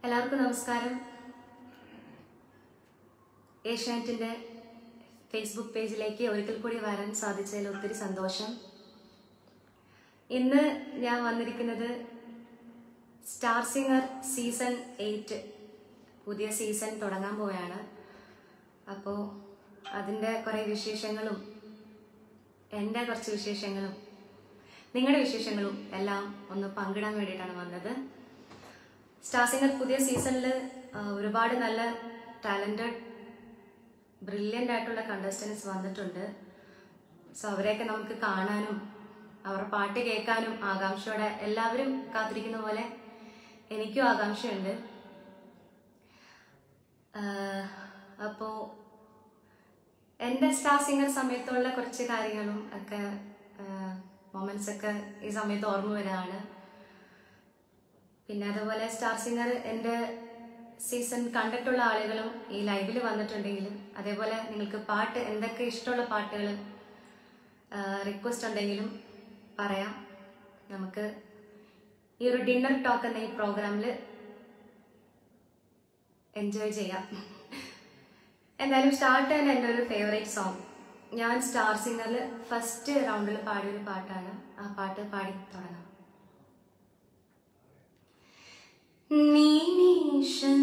എല്ലാവർക്കും നമസ്കാരം ഏഷ്യാനെറ്റിൻ്റെ ഫേസ്ബുക്ക് പേജിലേക്ക് ഒരിക്കൽ കൂടി വരാൻ സാധിച്ചതിൽ ഒത്തിരി സന്തോഷം ഇന്ന് ഞാൻ വന്നിരിക്കുന്നത് സ്റ്റാർ സിംഗർ സീസൺ എയ്റ്റ് പുതിയ സീസൺ തുടങ്ങാൻ പോവുകയാണ് അപ്പോൾ അതിൻ്റെ കുറേ വിശേഷങ്ങളും എൻ്റെ കുറച്ച് വിശേഷങ്ങളും നിങ്ങളുടെ വിശേഷങ്ങളും എല്ലാം ഒന്ന് പങ്കിടാൻ വേണ്ടിയിട്ടാണ് വന്നത് സ്റ്റാർ സിംഗർ പുതിയ സീസണിൽ ഒരുപാട് നല്ല ടാലൻറ്റഡ് ബ്രില്യൻ്റ് ആയിട്ടുള്ള കണ്ടസ്റ്റൻസ് വന്നിട്ടുണ്ട് സോ അവരെയൊക്കെ നമുക്ക് കാണാനും അവരുടെ പാട്ട് കേൾക്കാനും ആകാംക്ഷയോടെ എല്ലാവരും കാത്തിരിക്കുന്ന പോലെ എനിക്കും ആകാംക്ഷയുണ്ട് അപ്പോൾ എൻ്റെ സ്റ്റാർ സിംഗർ സമയത്തുള്ള കുറച്ച് കാര്യങ്ങളും ഒക്കെ മൊമെന്റ്സ് ഒക്കെ ഈ സമയത്ത് ഓർമ്മ വരാണ് പിന്നെ അതുപോലെ സ്റ്റാർ സിംഗർ എൻ്റെ സീസൺ കണ്ടിട്ടുള്ള ആളുകളും ഈ ലൈവിൽ വന്നിട്ടുണ്ടെങ്കിലും അതേപോലെ നിങ്ങൾക്ക് പാട്ട് എന്തൊക്കെ ഇഷ്ടമുള്ള പാട്ടുകൾ റിക്വസ്റ്റ് ഉണ്ടെങ്കിലും പറയാം നമുക്ക് ഈ ഒരു ഡിന്നർ ടോക്ക് എന്ന ഈ പ്രോഗ്രാമിൽ എൻജോയ് ചെയ്യാം എന്തായാലും സ്റ്റാർട്ട് തന്നെ എൻ്റെ ഒരു ഫേവറേറ്റ് സോങ് ഞാൻ സ്റ്റാർ സിംഗറിൽ ഫസ്റ്റ് റൗണ്ടിൽ പാടിയൊരു പാട്ടാണ് ആ പാട്ട് പാടി തുടങ്ങാം നീനീഷൻ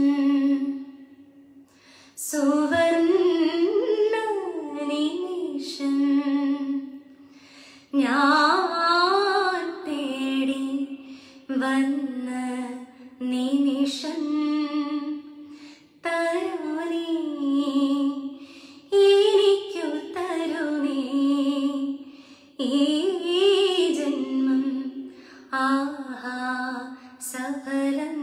സുവർണ്ണ നീനീഷൻ ഞാൻ തേടി വന്ന നിമിഷം തരുണീ എനിക്കു തരുണീ ഈ ജന്മം ആഹാ സഫലം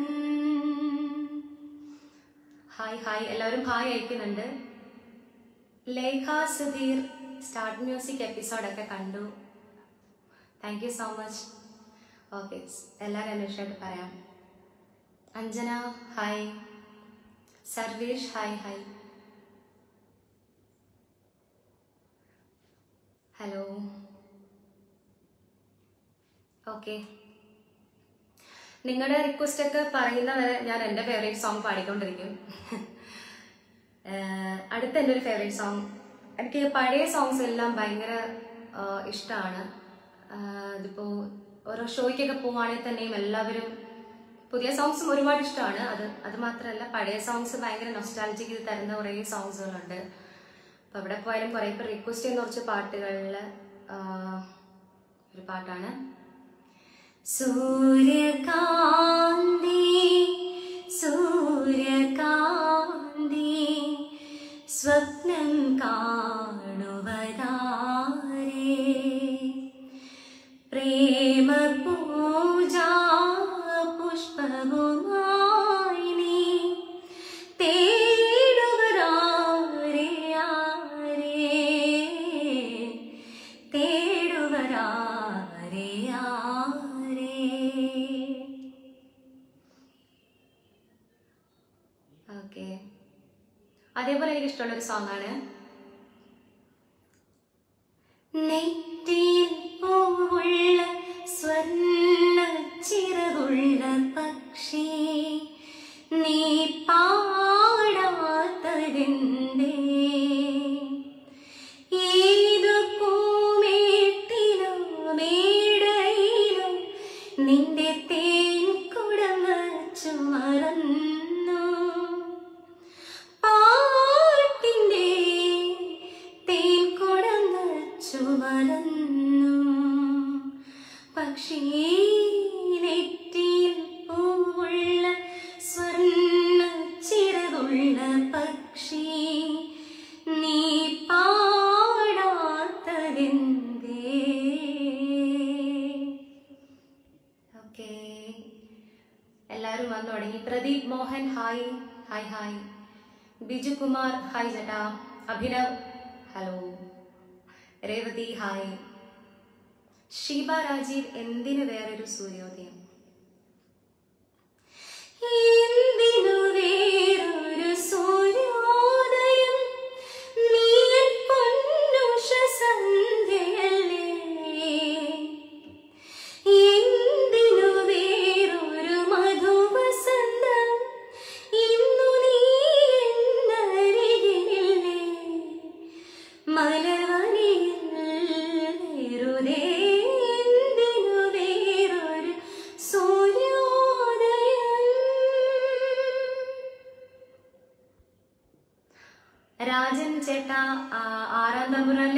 ഹായ് ഹായ് എല്ലാവരും ഹായ് അയക്കുന്നുണ്ട് ലേഖ സുധീർ സ്റ്റാർട്ട് മ്യൂസിക് എപ്പിസോഡൊക്കെ കണ്ടു thank you so much okay എല്ലാവരും അന്വേഷിച്ചായിട്ട് പറയാം Anjana hi Sarvesh hi hi hello okay നിങ്ങളുടെ റിക്വസ്റ്റ് ഒക്കെ പറയുന്നവരെ ഞാൻ എൻ്റെ ഫേവറേറ്റ് സോങ് പാടിക്കൊണ്ടിരിക്കും ഏഹ് അടുത്ത എൻ്റെ ഒരു ഫേവറേറ്റ് സോങ് എനിക്ക് പഴയ സോങ്സ് എല്ലാം ഭയങ്കര ഇഷ്ടമാണ് ഇതിപ്പോൾ ഓരോ ഷോയ്ക്കൊക്കെ പോവുകയാണെങ്കിൽ തന്നെയും എല്ലാവരും പുതിയ സോങ്സും ഒരുപാട് ഇഷ്ടമാണ് അത് അത് മാത്രമല്ല പഴയ സോങ്സ് ഭയങ്കര നൊസ്റ്റാലജിക്ക് തരുന്ന കുറേ സോങ്സുകളുണ്ട് അപ്പോൾ അവിടെ പോയാലും കുറേ പേർ റിക്വസ്റ്റ് ചെയ്യുന്ന കുറച്ച് പാട്ടുകളിൽ ഒരു പാട്ടാണ് സൂര്യകാന്തി സൂര്യകാന്തി സ്വപ്നം കാണുവതാരേ പ്രേമ പൂജാ പുഷ്പവുമായി നീ തേടുവരാരേ ആരേ തേടുവരാരേ ആരേ ഓക്കെ അതേപോലെ എനിക്ക് ഇഷ്ടമുള്ള ഒരു സോങ് ആണ് നെറ്റിയിൽ പൂവുള്ള സ്വർണ്ണ ചിറകുള്ള പക്ഷി നീ പാടാത്തതെന്തേ ഏതു പൂമേട്ടിലോ മേടയിലോ നിന്റെ തേൻ കുടം വച്ചു മറന്നു പാട്ടിന്റെ തേൻ കുടം വച്ചു മറന്നു പക്ഷേ നെറ്റിയിൽ പൂവുള്ള സ്വർണ്ണ ചിറകുള്ള പക്ഷി നീ പാടാത്തതെന്തേ ഓക്കേ എല്ലാവരും വന്നു തുടങ്ങി Pradeep Mohan hi hi hi Biju Kumar hi ചേട്ടാ അഭിനവ് ഹലോ രേവതി ഹായ് ഷീബ രാജീവ് എന്തിനു വേറൊരു സൂര്യോദയം എന്തിനു വേറൊരു സൂര്യോദയം നീയൻ പൊന്നുഷ സന്ധ്യയല്ലേ എന്തിനു വേറൊരു മധുവസന്തം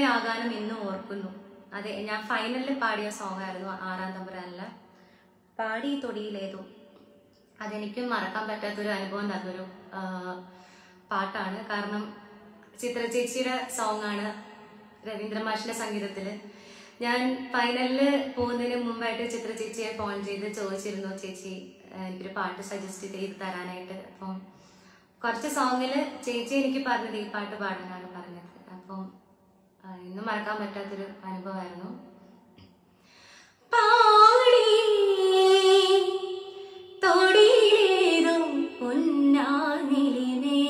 ആ ഗാനം ഇന്നും ഓർക്കുന്നു അതെ ഞാൻ ഫൈനലിൽ പാടിയ സോങ് ആയിരുന്നു ആറാം തമ്പുരാനില് പാടി തൊടിയിലേതു അതെനിക്കും മറക്കാൻ പറ്റാത്തൊരു അനുഭവം തന്നൊരു ആ, പാട്ടാണ് കാരണം ചിത്ര ചേച്ചിയുടെ സോങ് ആണ് രവീന്ദ്ര മാഷിന്റെ സംഗീതത്തില് ഞാൻ ഫൈനലില് പോകുന്നതിന് മുമ്പായിട്ട് ചിത്ര ചേച്ചിയെ ഫോൺ ചെയ്ത് ചോദിച്ചിരുന്നു ചേച്ചി ആ, എനിക്കൊരു പാട്ട് സജസ്റ്റ് ചെയ്ത് തരാനായിട്ട് അപ്പം കുറച്ച് സോങ്ങില് ചേച്ചി എനിക്ക് പറഞ്ഞത് ഈ പാട്ട് പാടാനാണ് പറഞ്ഞത് അപ്പം ആ, ഇന്നും മറക്കാൻ പറ്റാത്തൊരു അനുഭവമായിരുന്നു പാടി തൊടിയിലേതും പൊന്നാനിലിനേ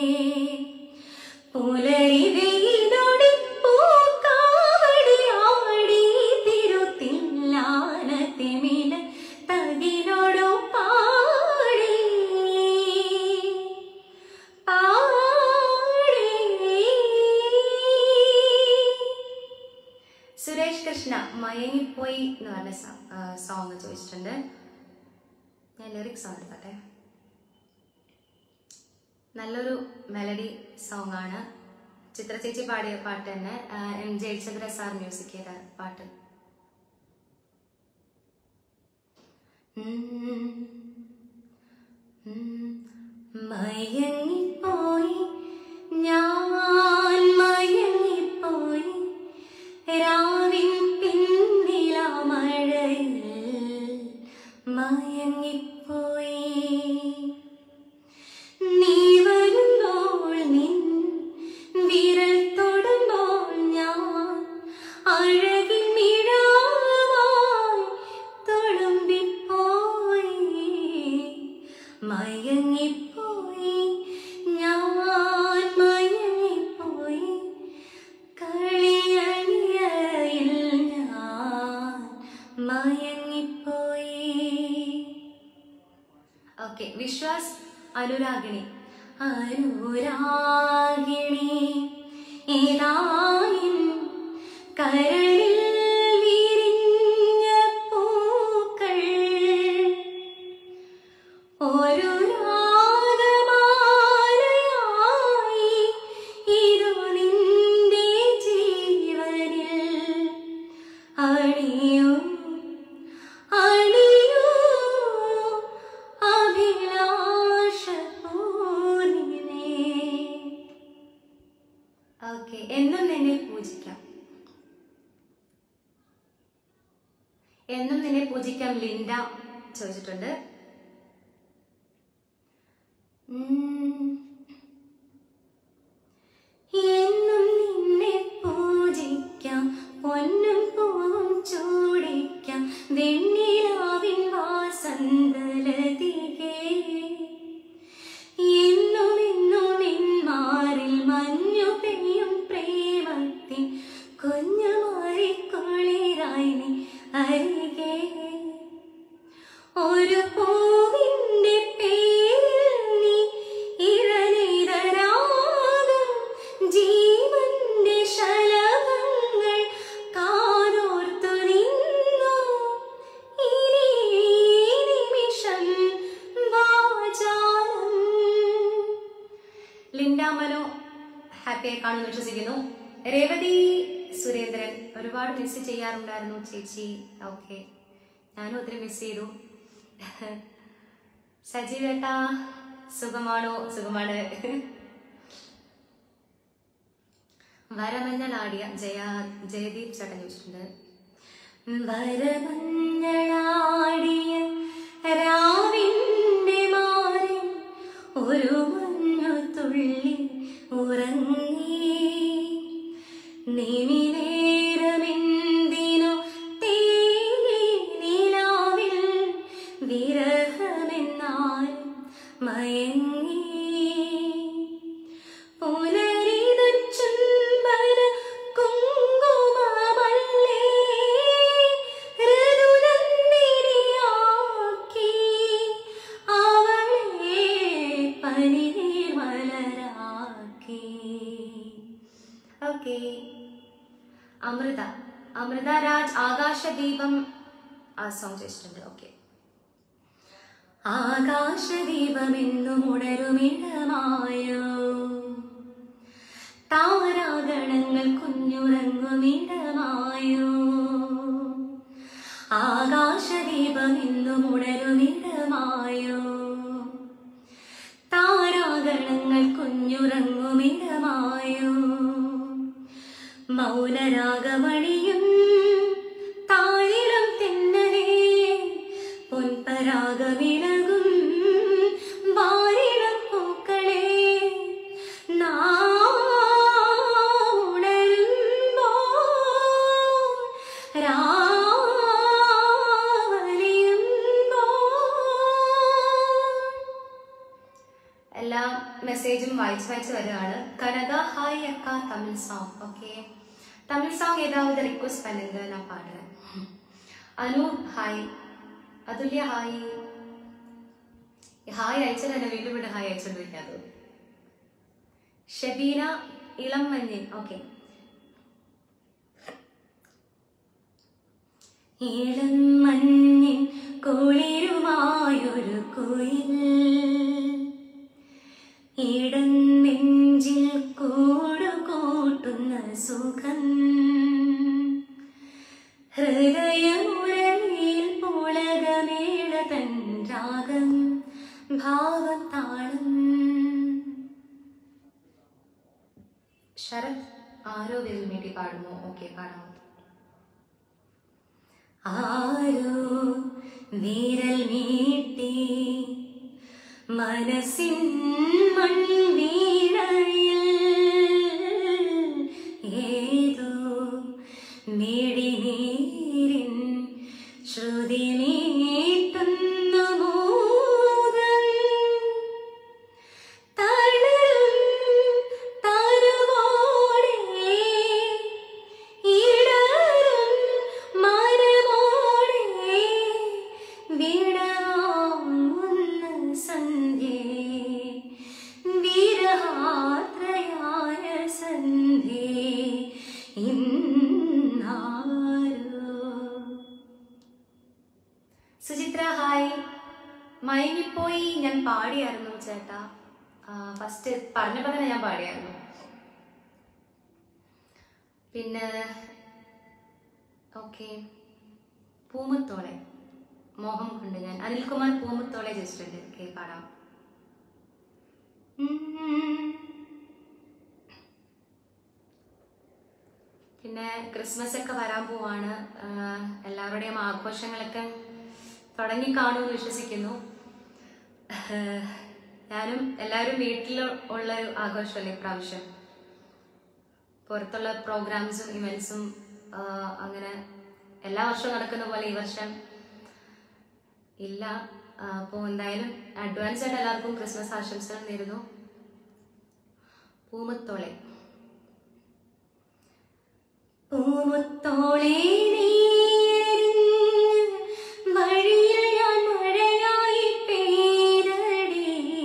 പുലരി വെയിലൊടി പൂക്കാവടി ആടി തിരുത്തില്ലാനത്തിമില തകിനോടു പാടി പാടി സുരേഷ് കൃഷ്ണ മയങ്ങിപ്പോയി എന്ന് പറഞ്ഞ സോങ് ചോദിച്ചിട്ടുണ്ട് ഞാൻ ലിറിക്സ് ആണ് എടുക്കട്ടെ നല്ലൊരു മെലഡി സോങ് ആണ് ചിത്ര ചേച്ചി പാടിയ പാട്ട് തന്നെ ആ, എം ജയചന്ദ്ര സാർ മ്യൂസിക് ചെയ്ത പാട്ട് ഉം. ഉം. മയങ്ങിപ്പോയി ഞാൻ മയങ്ങിപ്പോയി രാവിൻ പിന്നില മഴയിൽ മയങ്ങിപ്പോയി നീ വരുമ്പോൾ നിൻ വിരൽ തൊടുമ്പോൾ ഞാൻ അഴകിൻ നിഴലായി തുളുമ്പിപ്പോയി മയങ്ങിപ്പോയി ഞാൻ മയങ്ങിപ്പോയി കളിയണിയയിൽ ഞാൻ മയങ്ങിപ്പോയി ഓക്കെ വിശ്വാസ് അനുരാഗിണി അനുരാഗിണി ഏതായും കരളിൽ വിരിഞ്ഞ പൂക്കൾ ഒരു രാഗമാലയായി ഇതു നിന്റെ ജീവനിൽ അണിയൂ അണിയൂ അഭിലാഷപൂർണിമേ ഓക്കെ എന്നും നിന്നെ പൂജിക്കാം എന്നും നിന്നെ പൂജിക്കാം ലിൻഡ ചോദിച്ചിട്ടുണ്ട് ഉം. എന്നും നിന്നെ പൂജിക്കാം പൊന്നും പൂവും ചൂടിക്കാം വെണ്ണിലാവിൻ വാസന്തലതികേ എന്നും എന്നും എന്മാറിൽ മഞ്ഞു പെയ്യും പ്രേമത്തിൻ കുഞ്ഞു മാറിക്കുളിരായി നീ അരികെ ഒരു പൂവിന്റെ പേരിൽ നീ ഇഴനിഴലാകും ജീവന്റെ ശലഭങ്ങൾ കാതോർത്തു നിന്നു ഇനി ഈ നിമിഷം വാചാലം ലിൻഡ മനു ഹാപ്പിയായി കാണുന്നു വിശ്വസിക്കുന്നു രേവതി സുരേന്ദ്രൻ ഒരുപാട് മിസ് ചെയ്യാറുണ്ടായിരുന്നു ചേച്ചി ഓക്കെ ഞാനും ഒത്തിരി മിസ് ചെയ്തു സജീവേട്ടാ സുഖമാണോ സുഖമാണ് വരമഞ്ഞളാടിയ ജയ ജയദീപ് ചേട്ടൻ ചോദിച്ചിട്ടുണ്ട് വരമഞ്ഞളാടിയ രാവിന്റെ മാറി ഒരു മഞ്ഞു തുള്ളി ഉറങ്ങി നിമിനേരമെന്തിനു തേങ്ങി നിലാവിൽ വിരഹമെന്നാൽ മയങ്ങി പുലരിതൻ ചുംബന കുങ്കുമമല്ലേ ഋതുനന്ദിനിയാക്കി അവളെ പനിനീർ മലരാക്കി ഓക്കെ അമൃത അമൃത രാജ് ആകാശദീപം ആ സോങ് ചോദിച്ചിട്ടുണ്ട് ഓക്കെ ആകാശദീപമെന്നും ഉണരുമിടമായോ താരാഗണങ്ങൾ കുഞ്ഞുറങ്ങുമിടമായോ ആകാശദീപം ഇന്നും ഉണരുമിടമായോ താരാഗണങ്ങൾ കുഞ്ഞുറങ്ങുമിടമായോ മൗനരാഗമണിയും താഴിളം തെന്നലേ പൊൻപരാഗമിളകും വാരിളം പൂക്കളെ നാണരുമ്പോൾ രാവലിയുമ്പോൾ എല്ലാ മെസ്സേജും വായിച്ച് വായിച്ച് വരികയാണ് കനക ഹായ് അക്ക Tamil song okay Tamil song ஏதாவது ரிக்வஸ்ட் பண்ணுங்க நான் பாடுறேன் Anu hi Athulya hi hi അയച്ചാൽ എന്നെ വീണ്ടും വീണ്ടും ഹായ് അയച്ചോണ്ടിരിക്കാതെ ഷബീന ഇളം മഞ്ഞിൻ ഓക്കെ ഇളം മഞ്ഞിൻ കുളിരുമായൊരു കുയിൽ ഇടം നെഞ്ചിൽ കൂടുകൂട്ടുന്ന സുഖം ഹൃദയമുരളിയിൽ പുളകമേള തൻ രാഗം ഭാവം താളം ശരത് ആരോ വിരൽ നീട്ടി പാടുന്നു ഓക്കെ പാടാം ആരോ വിരൽ നീട്ടി മനസ്സിൻ മൺവീണയിൽ ഏതോ മിഴിനീരിൻ ശ്രുതി നീട്ടുന്ന മോദം തളരും തരുവോടെ ഇടറും മനമോടെ വിടവാങ്ങുന്ന സന്ധ്യേ വിരഹാത്രയായ സന്ധ്യേ ഇന്നാരോ സുചിത്ര ഹായ് മയങ്ങിപ്പോയി ഞാൻ പാടിയായിരുന്നു ചേട്ടാ ഫസ്റ്റ് പറഞ്ഞപ്പോൾ തന്നെ ഞാൻ പാടിയായിരുന്നു പിന്നെ ഓക്കെ പൂമുത്തോളെ മോഹം കൊണ്ട് ഞാൻ അനിൽകുമാർ പൂമുത്തോളെ ജയിച്ചിട്ടുണ്ട് ഓക്കെ പാടാം ഉം. പിന്നെ ക്രിസ്മസ് ഒക്കെ വരാൻ പോവാണ് ആഹ് എല്ലാവരുടെയും ആഘോഷങ്ങളൊക്കെ തുടങ്ങി കാണുമെന്ന് വിശ്വസിക്കുന്നു ആഹ് ഞാനും എല്ലാവരും വീട്ടിൽ ഉള്ള ഒരു ആഘോഷമല്ലേ ഇപ്രാവശ്യം പുറത്തുള്ള പ്രോഗ്രാംസും ഇവൻസും അങ്ങനെ എല്ലാ വർഷവും നടക്കുന്ന പോലെ ഈ വർഷം ഇല്ല അപ്പോൾ എന്തായാലും അഡ്വാൻസ് ആയിട്ട് എല്ലാവർക്കും ക്രിസ്മസ് ആശംസകൾ നേരുന്നു പൂമുത്തോളെ പൂമുത്തോളെ വഴിയിൽ ഞാൻ മഴയായി പെയ്തടി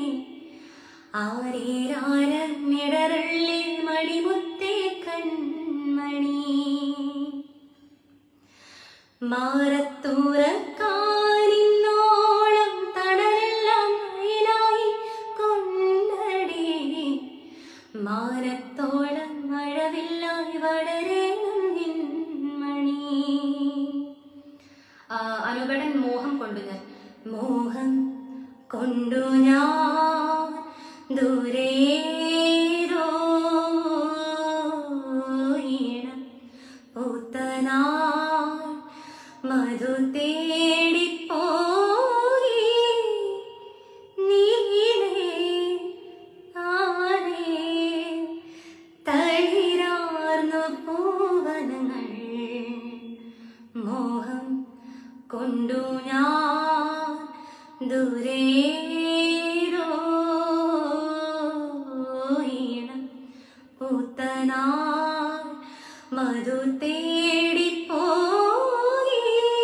ആരേരാരമിടറുള്ളിൽ മണിമുത്തേ കൺമണി മാറത്തൂറക്കാനിന്നോളം തണലെല്ലാം മയിലായി കൊണ്ടടി മാനത്തോളം മഴവില്ലായി വളരേണം നിൻമണി ആ, അനുപടൻ മോഹം കൊണ്ടു ഞാൻ മോഹം കൊണ്ടു ഞാൻ ദൂരേതോ ഈണം പൂത്തനാൾ മധു തേടിപ്പോയി നീലേ ആരേ തളിരാർന്നു പൂവനങ്ങൾ മോഹം കൊണ്ടു ഞാൻ ദൂരേതോ ഈണം പൂത്തനാൾ മധു തേടിപ്പോയി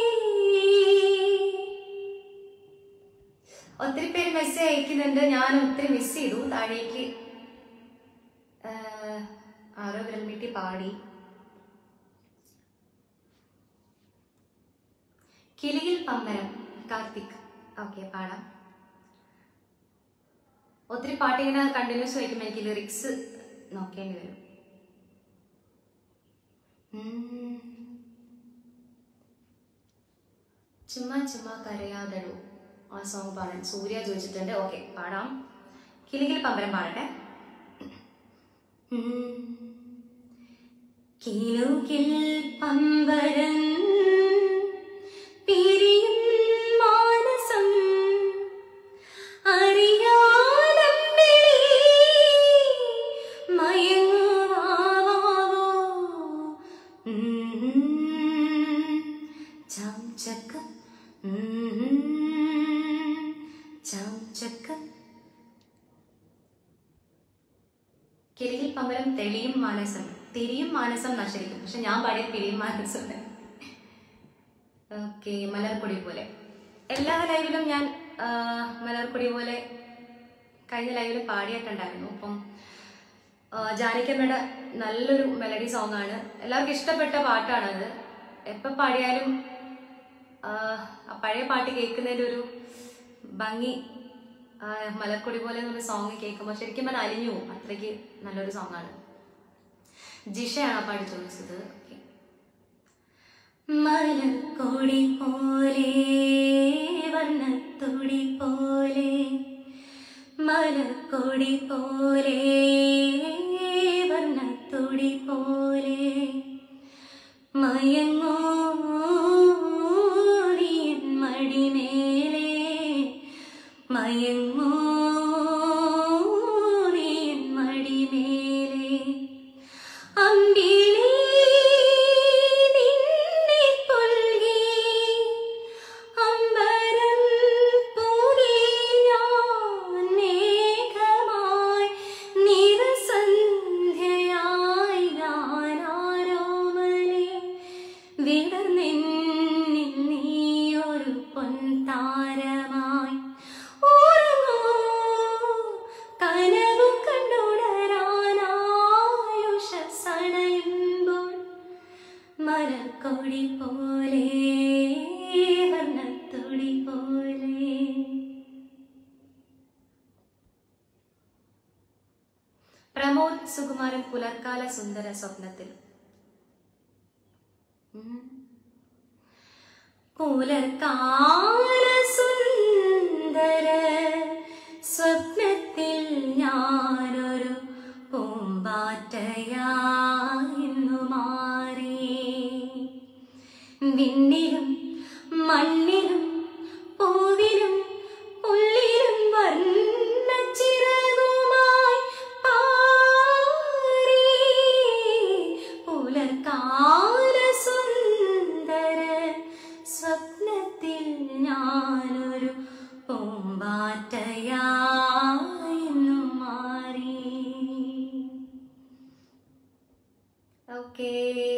ഒത്തിരി പേര് മെസ്സേജ് അയക്കുന്നുണ്ട് ഞാൻ ഒത്തിരി മിസ് ചെയ്തു താഴേക്ക് ആഹ്, ആരോ വിരൽമീട്ടി പാടി കിളിയിൽ പമ്പരം കാർത്തിക് ഓക്കെ പാടാം ഒത്തിരി പാട്ട് ഇങ്ങനെ കണ്ടിന്യൂസ് വയ്ക്കുമ്പോൾ എനിക്ക് ലിറിക്സ് നോക്കേണ്ടി വരും ഉം. ചുമ്മാ ചുമ്മാ കരയാതടൂ ആ സോങ് പാടാൻ സൂര്യ ചോദിച്ചിട്ടുണ്ട് ഓക്കെ പാടാം കിളികിൽ പമ്പരം പാടട്ടെ ഉം. കിലുകിൽ പമ്പരം പിരിയും മാനസം അറിയാതമ്പിളി മയങ്ങുവാവോ ഉം. ചം ചക്ക ഉം. ചം ചക്ക കിളിയിൽ പമ്പരം തെളിയും മാനസം തിരിയും മാനസം നശരിക്കും പക്ഷെ ഞാൻ പാടിയ തിരിയും മാനസം ഓക്കെ മലർപ്പൊടി പോലെ എല്ലാ ലൈവിലും ഞാൻ ആ, മലർപ്പൊടി പോലെ കഴിഞ്ഞ ലൈവിൽ പാടിയിട്ടുണ്ടായിരുന്നു അപ്പം ആ, ജാനകിയമ്മയുടെ നല്ലൊരു മെലഡി സോങ് ആണ് എല്ലാവർക്കും ഇഷ്ടപ്പെട്ട പാട്ടാണത് എപ്പോൾ പാടിയാലും ആ, ആ പഴയ പാട്ട് കേൾക്കുന്നതിൻ്റെ ഒരു ഭംഗി ആ, മലർക്കൊടി പോലെ എന്നൊരു സോങ് കേൾക്കുമ്പോൾ ശരിക്കും പറഞ്ഞാൽ അലിഞ്ഞു പോകും അത്രയ്ക്ക് നല്ലൊരു സോങ് ആണ് ജിഷയാണ് ആ പാടി ചോദിച്ചത് ഓക്കെ മലക്കൊടി പോലെ വർണ്ണത്തൊടി പോലെ മലക്കൊടി പോലെ വർണ്ണത്തൊടി പോലെ മയങ്ങോ നീ മടിമേലെ മയങ്ങോ നീ മടിമേലെ അമ്പിളി നിന്നെ പുൽകി അമ്പരം പൂകി ഞാൻ മേഘമായി നിറസന്ധ്യയായി ഞാനാരോമലേ വിടർന്നെന്നിൽ നീയൊരു പൊൻതാരമായി ഉറങ്ങൂ കനവു കണ്ടുണരാനായുഷസണയുമ്പോൾ മരക്കൊടി പോലെ വർണ്ണത്തൊടി പോലെ പ്രമോദ് സുകുമാരൻ പുലർക്കാല സുന്ദര സ്വപ്നത്തിൽ ഉം. പുലർക്കാല സുന്ദര സ്വപ്നത്തിൽ ഞാനൊരു പൂമ്പാറ്റയായിരുന്നു മാറി വിണ്ണിലും മണ്ണിലും പൂവിലും പുല്ലിലും വർണ്ണച്ചിറകുമായി പാറി പുലർക്കാല സുന്ദര സ്വപ്നത്തിൽ ഞാനൊരു പൂമ്പാറ്റയായിരുന്നു മാറി okay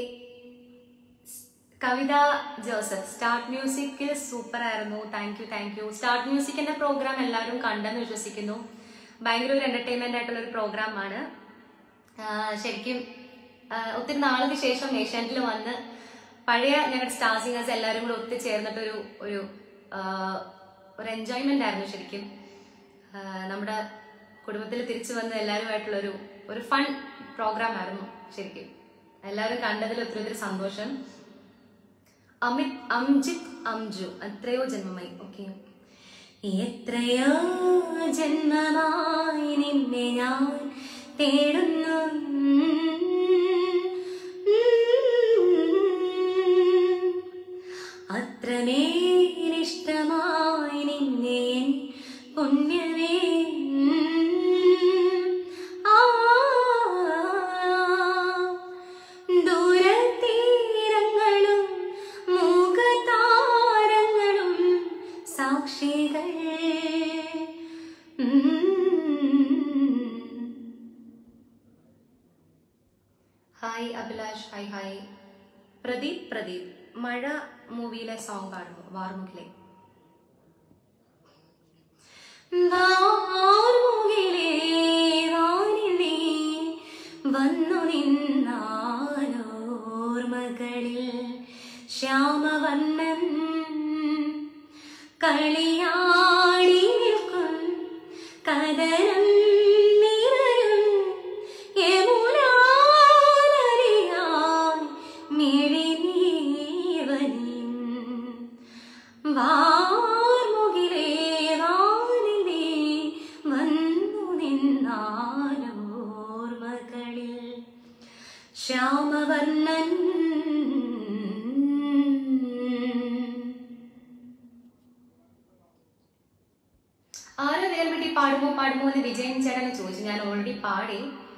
Kavitha Joseph start music super ആയിരുന്നു thank you thank you start മ്യൂസിക്കിന്റെ പ്രോഗ്രാം എല്ലാവരും കണ്ടെന്ന് വിശ്വസിക്കുന്നു ഭയങ്കര ഒരു എന്റർടൈൻമെന്റ് ആയിട്ടുള്ള ഒരു പ്രോഗ്രാമാണ് ശരിക്കും ആ, ഒത്തിരി നാളുകൾക്ക് ശേഷം ഏഷ്യാനെറ്റിൽ വന്ന് പഴയ ഞങ്ങളുടെ സ്റ്റാർ സിംഗേഴ്സ് എല്ലാവരും കൂടെ ഒത്തുചേർന്നിട്ടൊരു ഒരു ആ, ഒരു എൻജോയ്മെന്റ് ആയിരുന്നു ശരിക്കും ആ, നമ്മുടെ കുടുംബത്തിൽ തിരിച്ചു വന്ന എല്ലാവരുമായിട്ടുള്ള ഒരു ഒരു ഫൺ പ്രോഗ്രാം ആയിരുന്നു ശരിക്കും എല്ലാവരും കണ്ടതിൽ ഒത്തിരി ഒത്തിരി സന്തോഷം അമിത് അംജിത് അംജു എത്രയോ ജന്മമായി ഓക്കെ എത്രയോ ജന്മമായി നിന്നെ ഞാൻ തേടുന്നു അത്രമേലിഷ്ടമായി നിന്നെ എൻ പുണ്യമേ ആ ദൂരതീരങ്ങളും മൂകതാരങ്ങളും സാക്ഷികൾ hi Abhilash hi hi Pradeep Pradeep Mazha മൂവിയിലെ സോങ് പാടുന്നു വാർമുഖിലെ വാർമുകിലേ വാനിലേ വന്നു നിന്നാലോർമകളിൽ ശ്യാമവർണ്ണൻ കളിയാടി നിൽക്കും കതരം നിറയും യമുനാനദിയായി കാർമുകിലേ വാനിലേ വന്നു നിന്നാലോർമകളിൽ ശ്യാമവർണ്ണൻ ആരോ വിരൽ വെട്ടി പാടുമോ പാടുമോ എന്ന് വിജയൻ ചേട്ടനെ ചോദിച്ചു ഞാൻ ഓൾറെഡി പാടി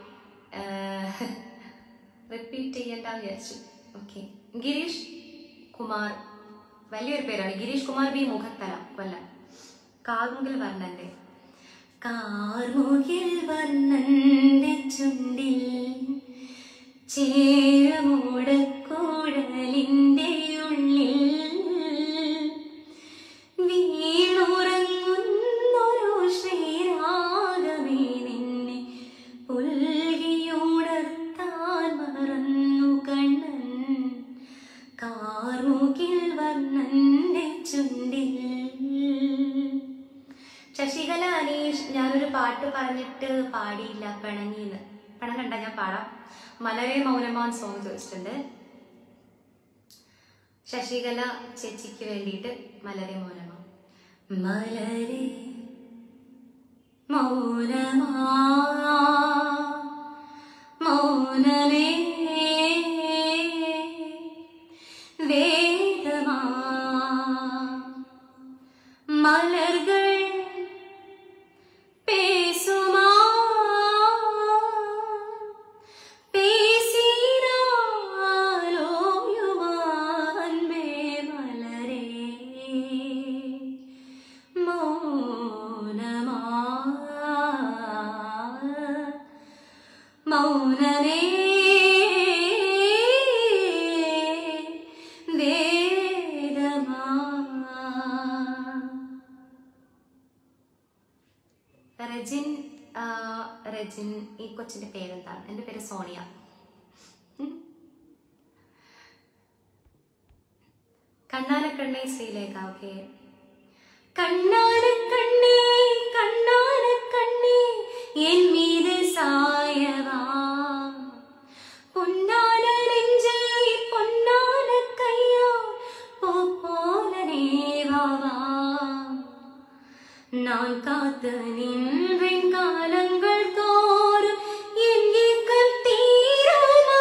റിപ്പീറ്റ് ചെയ്യണ്ടെന്ന് വിചാരിച്ചു ഓക്കെ ഗിരീഷ് കുമാർ വലിയൊരു പേരാണ് ഗിരീഷ് കുമാർ ബി മുഖത്തല കൊല്ലം കാർമുകിൽ വർണ്ണന്റെ കാർമുകിൽ വർണ്ണന്റെ ചുണ്ടിൽ ചേരമൂടക്കൂടലിന്റെ ഉള്ളിൽ വീണുറങ്ങുന്നൊരു ശ്രീരാഗമേ നിന്നെ പുൽകിയുണർത്താൻ മറന്നു കണ്ണൻ കാർമുകിൽ വർണ്ണന്റെ ചുണ്ടിൽ ശശികല അനീഷ് ഞാനൊരു പാട്ട് പറഞ്ഞിട്ട് പാടിയില്ല പിണങ്ങിന്ന് പണം കണ്ട ഞാൻ പാടാം മലരെ മൗനമാൻ സോങ് ചോദിച്ചിട്ടുണ്ട് ശശികല ചേച്ചിക്ക് വേണ്ടിയിട്ട് മലരെ മൗനമാ മലരെ മൗനമാ മൗനമേ വേദമാ മലர்கள் பேசுமா பேசினாலோயுமா அன்பே மலரே மௌனமா மௌனமே வேதமா റജിൻ ആ, റജിൻ ഈ കൊച്ചിന്റെ പേരെന്താണ് എൻ്റെ പേര് സോണിയ ഉം. കണ്ണാനക്കണ്ണേ ശ്രീലേഖ ഓക്കെ കണ്ണാനക്കണ്ണേ കണ്ണാനക്കണ്ണേ എൻ മീത് സായവാ പൊന്നാന നെഞ്ചേ പൊന്നാന കയ്യോ പോ പോലനേ വാവാ நான் காத்து நின்றேன் காலங்கள் தோறும் என் ஏக்கம் தீருமா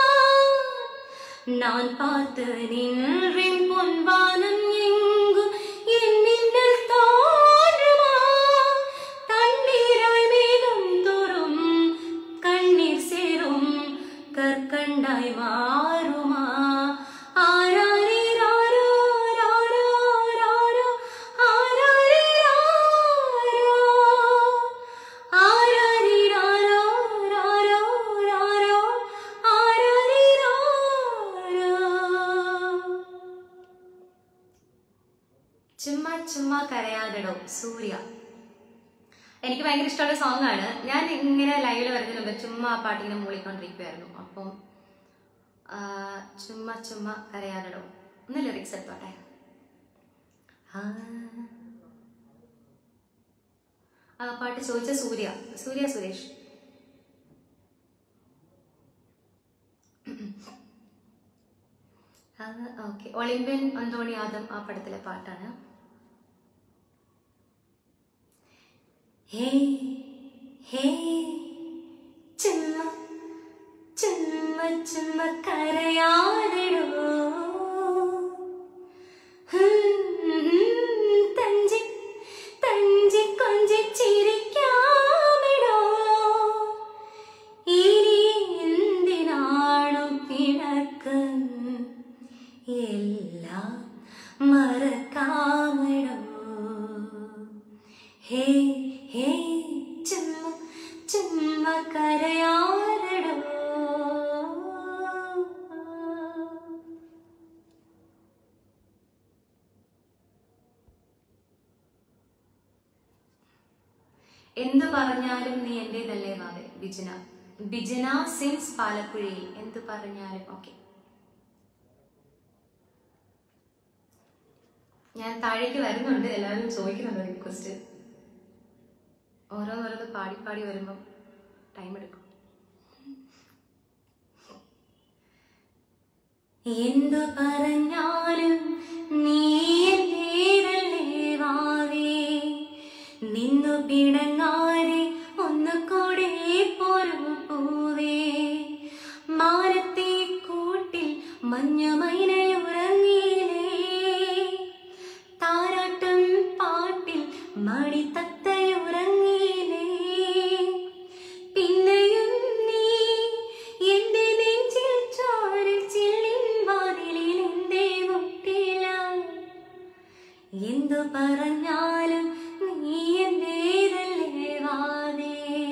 நான் பார்த்து நின்றேன் பொன்வானம் எங்கும் என் மின்னல் தோன்றுமா தண்ணீராய் மேகம் தோறும் கண்ணீர் சேரும் கற்கண்டாய் மாறுமா ஆராரி ராரோ ராரோ ராரோ ஆராரி ராரோ ஆராரி ராரோ ராரோ ராரோ ஆராரி ராரோ ചുമ്മാ ചുമ്മാ കരയാതെടോ സൂര്യ എനിക്ക് ഭയങ്കര ഇഷ്ടമുള്ള സോങ് ആണ് ഞാൻ ഇങ്ങനെ ലൈവിൽ വരുന്നതിന് മുമ്പ് ചുമ്മാ ആ പാട്ടിങ്ങനെ മൂളിക്കൊണ്ടിരിക്കുമായിരുന്നു അപ്പം ആ, ചുമ്മാ ചുമ്മാ കരയാതെടോ ഒന്ന് ലിറിക്സ് എടുത്തോട്ടെ ആ. ആ പാട്ട് ചോദിച്ച Surya Surya Suresh okay Olympian Anthony Adam ആ പടത്തിലെ പാട്ടാണ് ഹേ ഹേ ചുമ്മ ചുമ്മ ചുമ്മ കരയാതെടോ തഞ്ചി തഞ്ചി കൊഞ്ചി ചിരിക്കാമെടോ ഇനി എന്തിനാണു പിണക്കം എല്ലാം മറക്കാമെടോ ഹേ ഹേ ചുമ്മ ചുമ്മ കരയാതെടോ എന്തു പറഞ്ഞാലും നീ എന്റേതല്ലേ വാവേ ബിജന ബിജന സിൻസ് പാലക്കുഴയിൽ എന്തു പറഞ്ഞാലും ഓക്കെ ഞാൻ താഴേക്ക് വരുന്നുണ്ട് എല്ലാവരും ചോദിക്കുന്നുണ്ട് റിക്വസ്റ്റ് ഓരോന്നോരോന്ന് പാടി പാടി വരുമ്പം ടൈം എടുക്കും എന്തു പറഞ്ഞാലും നീ എന്റെ മണിത്തത്തയുറങ്ങിയില്ലേ പിന്നെയും നീ എന്റെ നെഞ്ചിൽ ചോരിൽ ചില്ലിൻ വാതിലിൽ എന്തേ മുട്ടില്ല എന്തു പറഞ്ഞാലും നീ എന്റേതല്ലേ വാനേ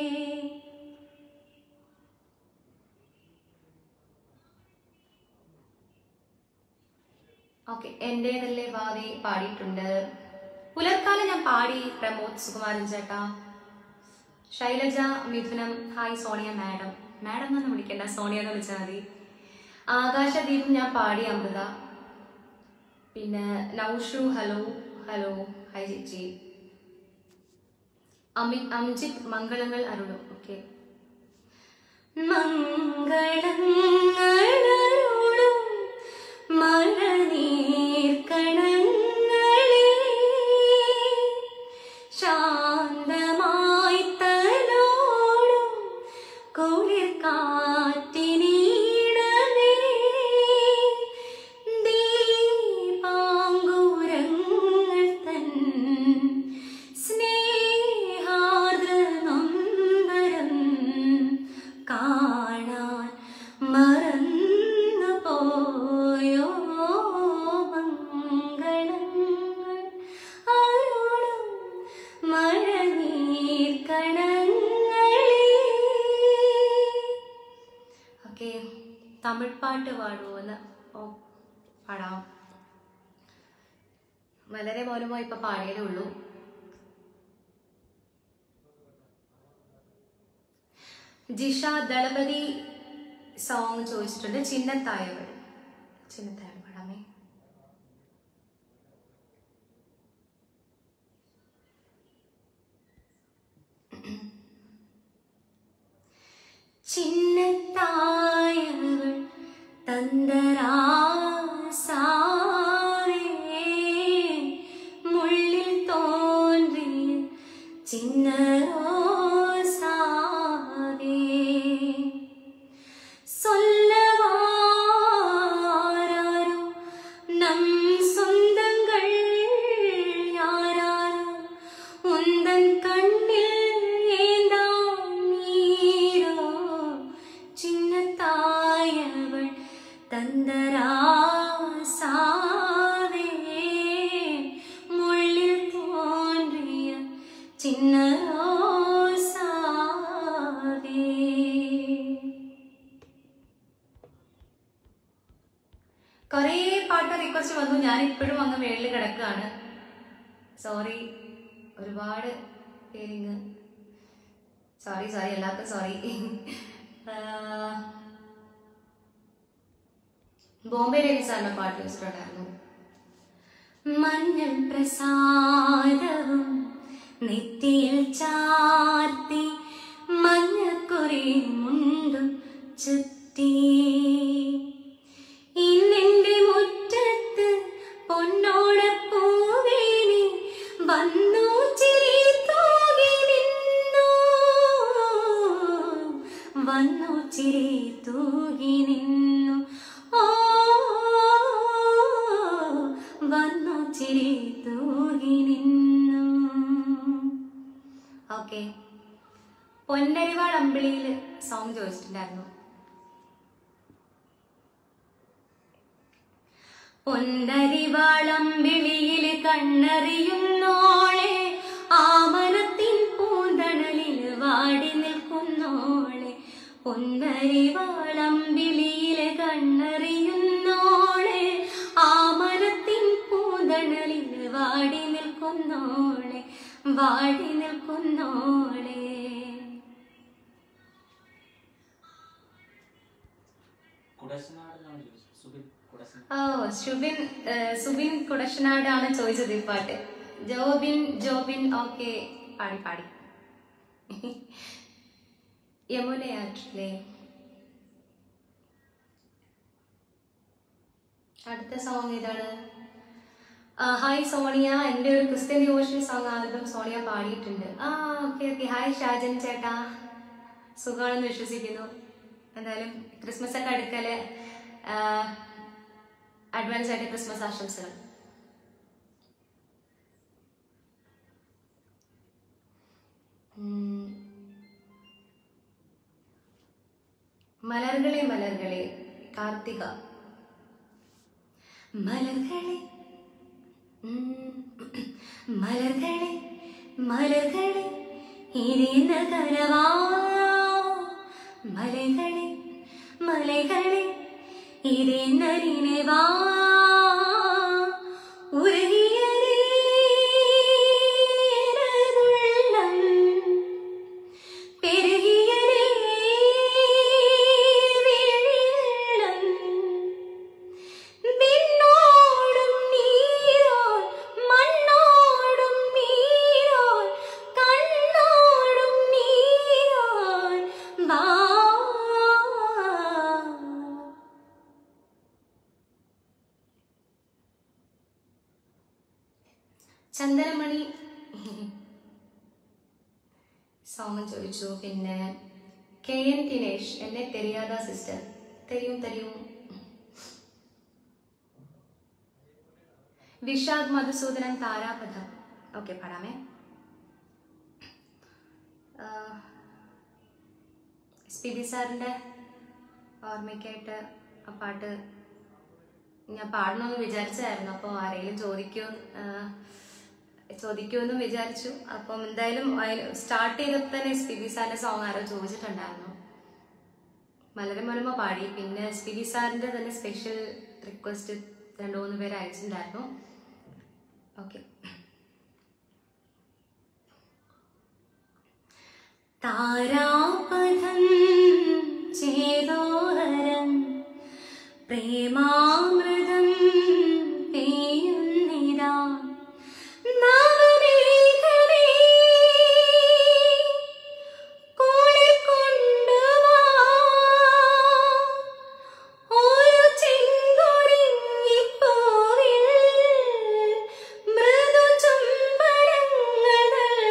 ഓക്കെ എന്റേതല്ലേ വാവി പാടിയിട്ടുണ്ട് പുലർക്കാലം ഞാൻ പാടി പ്രമോദ് സുകുമാരൻ ചേട്ടാ Shailaja Mithunam hi Sonia madam madam എന്നൊന്നും വിളിക്കണ്ട സോണിയ എന്ന് വിളിച്ചാൽ മതി ആകാശദീപം ഞാൻ പാടി അമൃത പിന്നെ നൗഷു ഹലോ ഹലോ ഹായ് ചേച്ചി അമി അംജിത് മംഗളങ്ങൾ അരുളും ഓക്കെ മംഗളങ്ങളരുളും മഴനീർക്കണങ്ങളേ ശാന്തമായി തലോടും കുളിർ കാറ്റിനീണമേ ദീപാങ്കുരങ്ങൾ തൻ സ്നേഹാർദ്ര നൊമ്പരം കാണാൻ മറന്നു പോയോ മംഗളങ്ങൾ അരുളും മഴനീർക്കണങ്ങളേ ഓക്കെ തമിഴ് പാട്ട് പാടുമെന്ന് ഓ പാടാം വളരെ മൗനമായി ഇപ്പൊ പാടിയതേ ഉള്ളൂ ജിഷ ദളപതി സോങ് ചോദിച്ചിട്ടുണ്ട് ചിന്നത്തായവൾ ചിന്നത്തായവൾ പാടാമേ ചിന്നത്തായവൾ തന്തരാസാവേ മുള്ളിൽ തോന്റിയ ചിന്നരോസാവേ சொல்லவாரோ நம் சொந்தங்கள் யாராரோ உந்தன் கண்ணில் ஏந்தாம் நீரோ சின்ன தாயவள் தந்தராசாவே முள்ளில் தோன்றிய சின்ன ரோசாவே കുറേ പാട്ട് റിക്വസ്റ്റ് വന്നു ഞാൻ ഇപ്പോഴും അങ്ങ് മേളിൽ കിടക്കുകയാണ് സോറി ഒരുപാട് പേരിങ് സോറി സോറി എല്ലാവർക്കും സോറി ബോംബെ രവി സാറിന്റെ പാട്ട് വെച്ചിട്ടുണ്ടായിരുന്നു മഞ്ഞൾ പ്രസാദവും നെറ്റിയിൽ ചാർത്തി മഞ്ഞക്കുറി മുണ്ടും ചുറ്റി ഇന്നെന്റെ മുറ്റത്ത് പൊന്നോട പൂവേനി വന്നു ചിരി തൂകി നിന്നു വന്നു ചിരി തൂകി നിന്നു ഓ വന്നു ചിരി തൂകി നിന്നു ഓക്കെ പൊന്നരിവാൾ അമ്പിളിയിൽ സോങ് ചോദിച്ചിട്ടുണ്ടായിരുന്നു പൊന്നരിവാളമ്പിളിയിൽ കണ്ണറിയുന്നോളെ ആമരത്തിൻ പൂന്തണലിൽ വാടി നിൽക്കുന്നോളെ പൊന്നരിവാളമ്പിളിയിൽ കണ്ണറിയുന്നോളെ ആമരത്തിൻ പൂന്തണലിൽ വാടി നിൽക്കുന്നോളെ വാടി നിൽക്കുന്നോളെ കുടശനാടെന്നാണ് ചോദിച്ചത് സുബിൻ കുടശന ഓ സുബിൻ ഏഹ്, സുബിൻ കുടശനാടാണ് ചോദിച്ചത് ഈ പാട്ട് ജോബിൻ ജോബിൻ ഓക്കെ പാടി പാടി യമുനയാറ്റില്ലേ അടുത്ത സോങ് ഏതാണ് ആ, ഹായ് സോണിയ എൻ്റെ ഒരു Christian devotional song album Sonia പാടിയിട്ടുണ്ട് ആ ഓക്കെ ഓക്കെ ഹായ് ഷാജൻ ചേട്ടാ സുഖമാണെന്ന് വിശ്വസിക്കുന്നു എന്തായാലും ക്രിസ്മസ് ഒക്കെ അടുക്കല് അഡ്വാൻസ് ആയിട്ട് ക്രിസ്മസ് ആശംസകൾ മലർകളെ മലർകളെ കാർത്തിക മലർകളെ ഉം, മലർകളെ മലർകളെ ഇരിയുന്ന കരവാ മലകളെ മലകളെ ഇരിയുന്നരിനെവാ ഉരുകിയ നീരതുള്ളം പെരുകിയ നീർവെള്ളം വിണ്ണോടും നീരോൾ മണ്ണോടും നീരോൾ കണ്ണോടും നീരോൾ വാ ചന്ദനമണി സോങ് ചോദിച്ചു പിന്നെ കെ എൻ ദിനേഷ് എന്നെ തെരിയാത സിസ്റ്റർ തെരിയും തെരിയും വിശാഖ് മധുസൂദനൻ താരാപഥം ഓക്കെ പാടാമേ എസ് പി ബി സാറിൻ്റെ ഓർമ്മയ്ക്കായിട്ട് ആ പാട്ട് ഞാൻ പാടണമെന്ന് വിചാരിച്ചായിരുന്നു അപ്പോൾ ആരെങ്കിലും ചോദിക്കൂ ചോദിക്കുമെന്നും വിചാരിച്ചു അപ്പം എന്തായാലും സ്റ്റാർട്ട് ചെയ്തപ്പോൾ തന്നെ എസ് പി ബി സാറിൻ്റെ സോങ് ആരോ ചോദിച്ചിട്ടുണ്ടായിരുന്നു മലരമലമ പാടി പിന്നെ എസ് പി ബി സാറിൻ്റെ തന്നെ സ്പെഷ്യൽ റിക്വസ്റ്റ് രണ്ടു മൂന്ന് പേര് അയച്ചിട്ടുണ്ടായിരുന്നു ഓക്കെ താരാപഥം ചേതോഹരം പ്രേമാമൃതം പെയ്യുന്നിതാ നവമേഘമേ കൂടെ കൊണ്ടുവാ ഒരു ചെങ്കൊടിഞ്ഞിപ്പൂവിൽ മൃദുചുംബനങ്ങൾ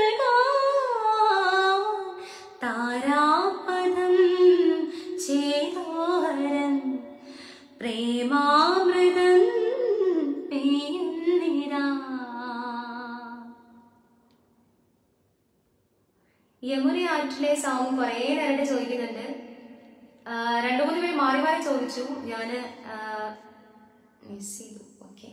നൽകാം. താരാപഥം ചേതോഹരം പ്രേമാമൃതം പെയ്യുന്നിതാ യമുന ആറ്റിലെ സോങ് കുറേ നേരത്തെ ചോദിക്കുന്നുണ്ട് ആ, രണ്ടു മൂന്ന് പേര് മാറി മാറി ചോദിച്ചു ഞാൻ മിസ് ചെയ്തു ഓക്കെ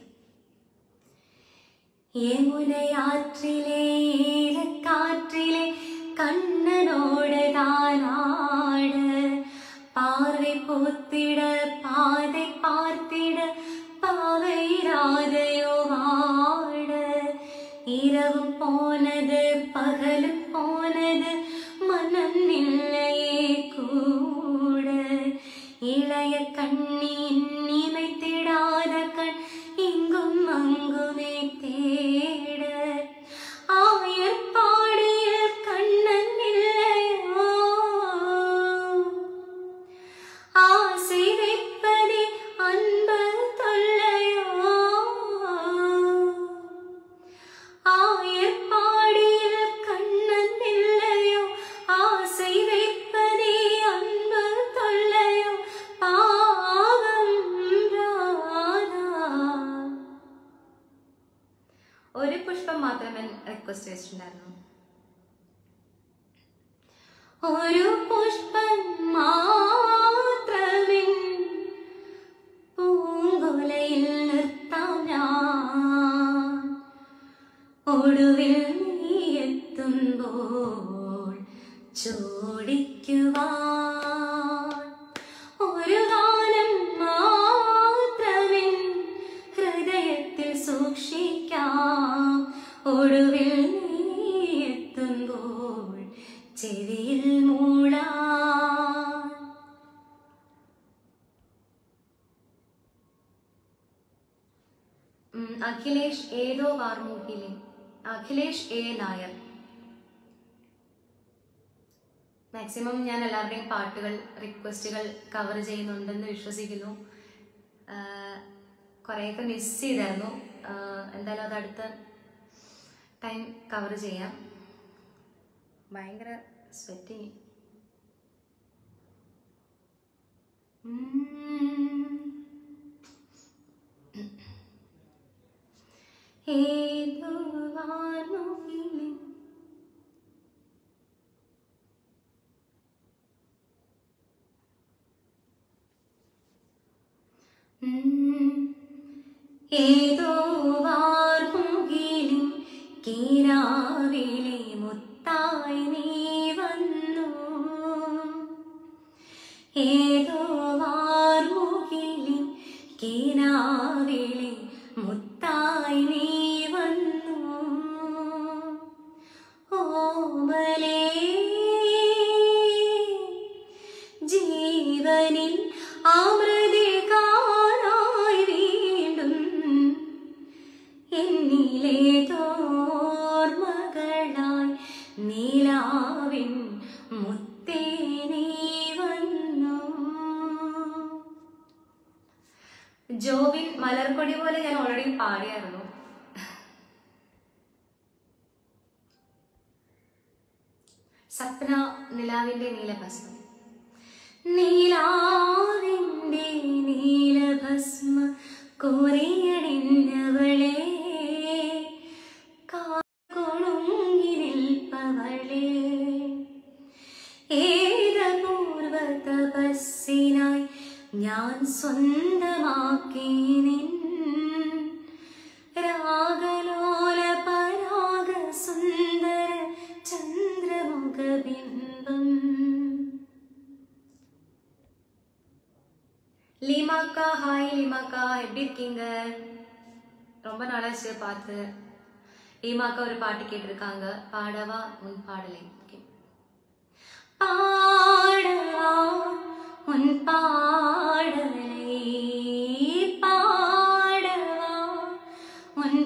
യമുനയാற்றிലെ കാറ്റിലെ കണ്ണനോട് താനാട് பார்வை போத்திட பாதை பார்த்திட பாவைராதையோ வாட இரவும் போனது பகலும் போனது மனம் இல்லையே கூட இளைய கண்ணின் நினைத்திடாத கண் இங்கும் அங்குமே தேட ஆயர்பாடியில் கண்ணன் இல்லையோ ஆசை வைப்பதே அன்பு தொல்லையோ ஆயர்பாடியில் கண்ணன் இல்லையோ ஆசை வைப்பதே அன்பு தொல்லையோ பாவம் ராധா ഒരു പുഷ്പം മാത്രമേ റിക്വസ്റ്റ് വെച്ചിട്ടുണ്ടായിരുന്നു ഒരു പുഷ്പം മാത്രമേ പൂങ്കുലയിൽ നിർത്താം ഞാൻ ഒടുവിൽ നീ എത്തുമ്പോൾ ചോടിക്കുവാൻ ഒരു ഗാനം മാത്രമേ ഹൃദയത്തിൽ സൂക്ഷിക്കാം ഒടുവിൽ നീ എത്തുമ്പോൾ ചെവിയിൽ മൂടാൻ ഉം, അഖിലേഷ് ഏതോ വാർമൂക്കിലെ അഖിലേഷ് എ നായർ മാക്സിമം ഞാൻ എല്ലാവരുടെയും പാട്ടുകൾ റിക്വസ്റ്റുകൾ കവർ ചെയ്യുന്നുണ്ടെന്ന് വിശ്വസിക്കുന്നു ആഹ് കുറേയൊക്കെ മിസ് ചെയ്തായിരുന്നു ആഹ് എന്തായാലും അത് അടുത്ത ടൈം കവർ ചെയ്യാം ഭയങ്കര സ്വെറ്റിങ് ഏതോ വാർമുകിലിൻ ഏതോ വാർമുകിലിൻ കീരാവിലെ മുത്തായി നീ വന്നു ഏതോ വാർമുകിലിൻ കീരാവിലെ മുത്തായി നീ വന്നു ഓമലേ ജീവനിൽ അമൃതികാനായി വീണ്ടും എന്നിലെ തോർമകളായി നീലാവിൻ മുത്തേ നീ വന്നു ജോബിൻ മലർക്കൊടി പോലെ ഞാൻ ഓൾറെഡി പാടിയായിരുന്നു സപ്ന നിലാവിന്റെ നീലഭസ്മം നീലാവിന്റെ നീലഭസ്മ കോറിയണിഞ്ഞവളെ കാക്കൊണുങ്ങി നിൽപ്പവളെ ഏതപൂർവ തപസ്സിനായി ഞാൻ സ്വന്തമാക്കി നിൻ രാഗലോല പരാഗ സുന്ദര ചന്ദ്രമുഖബിംബം லீமாக்கா ஹாய் லீமாக்கா எப்படி இருக்கீங்க ரொம்ப நாளாச்சு பார்த்து லீமாக்கா ஒரு பாட்டு கேட்டிருக்காங்க பாடவா உன் பாடலை Okay. பாடவா உன் பாடலை பாடவா உன்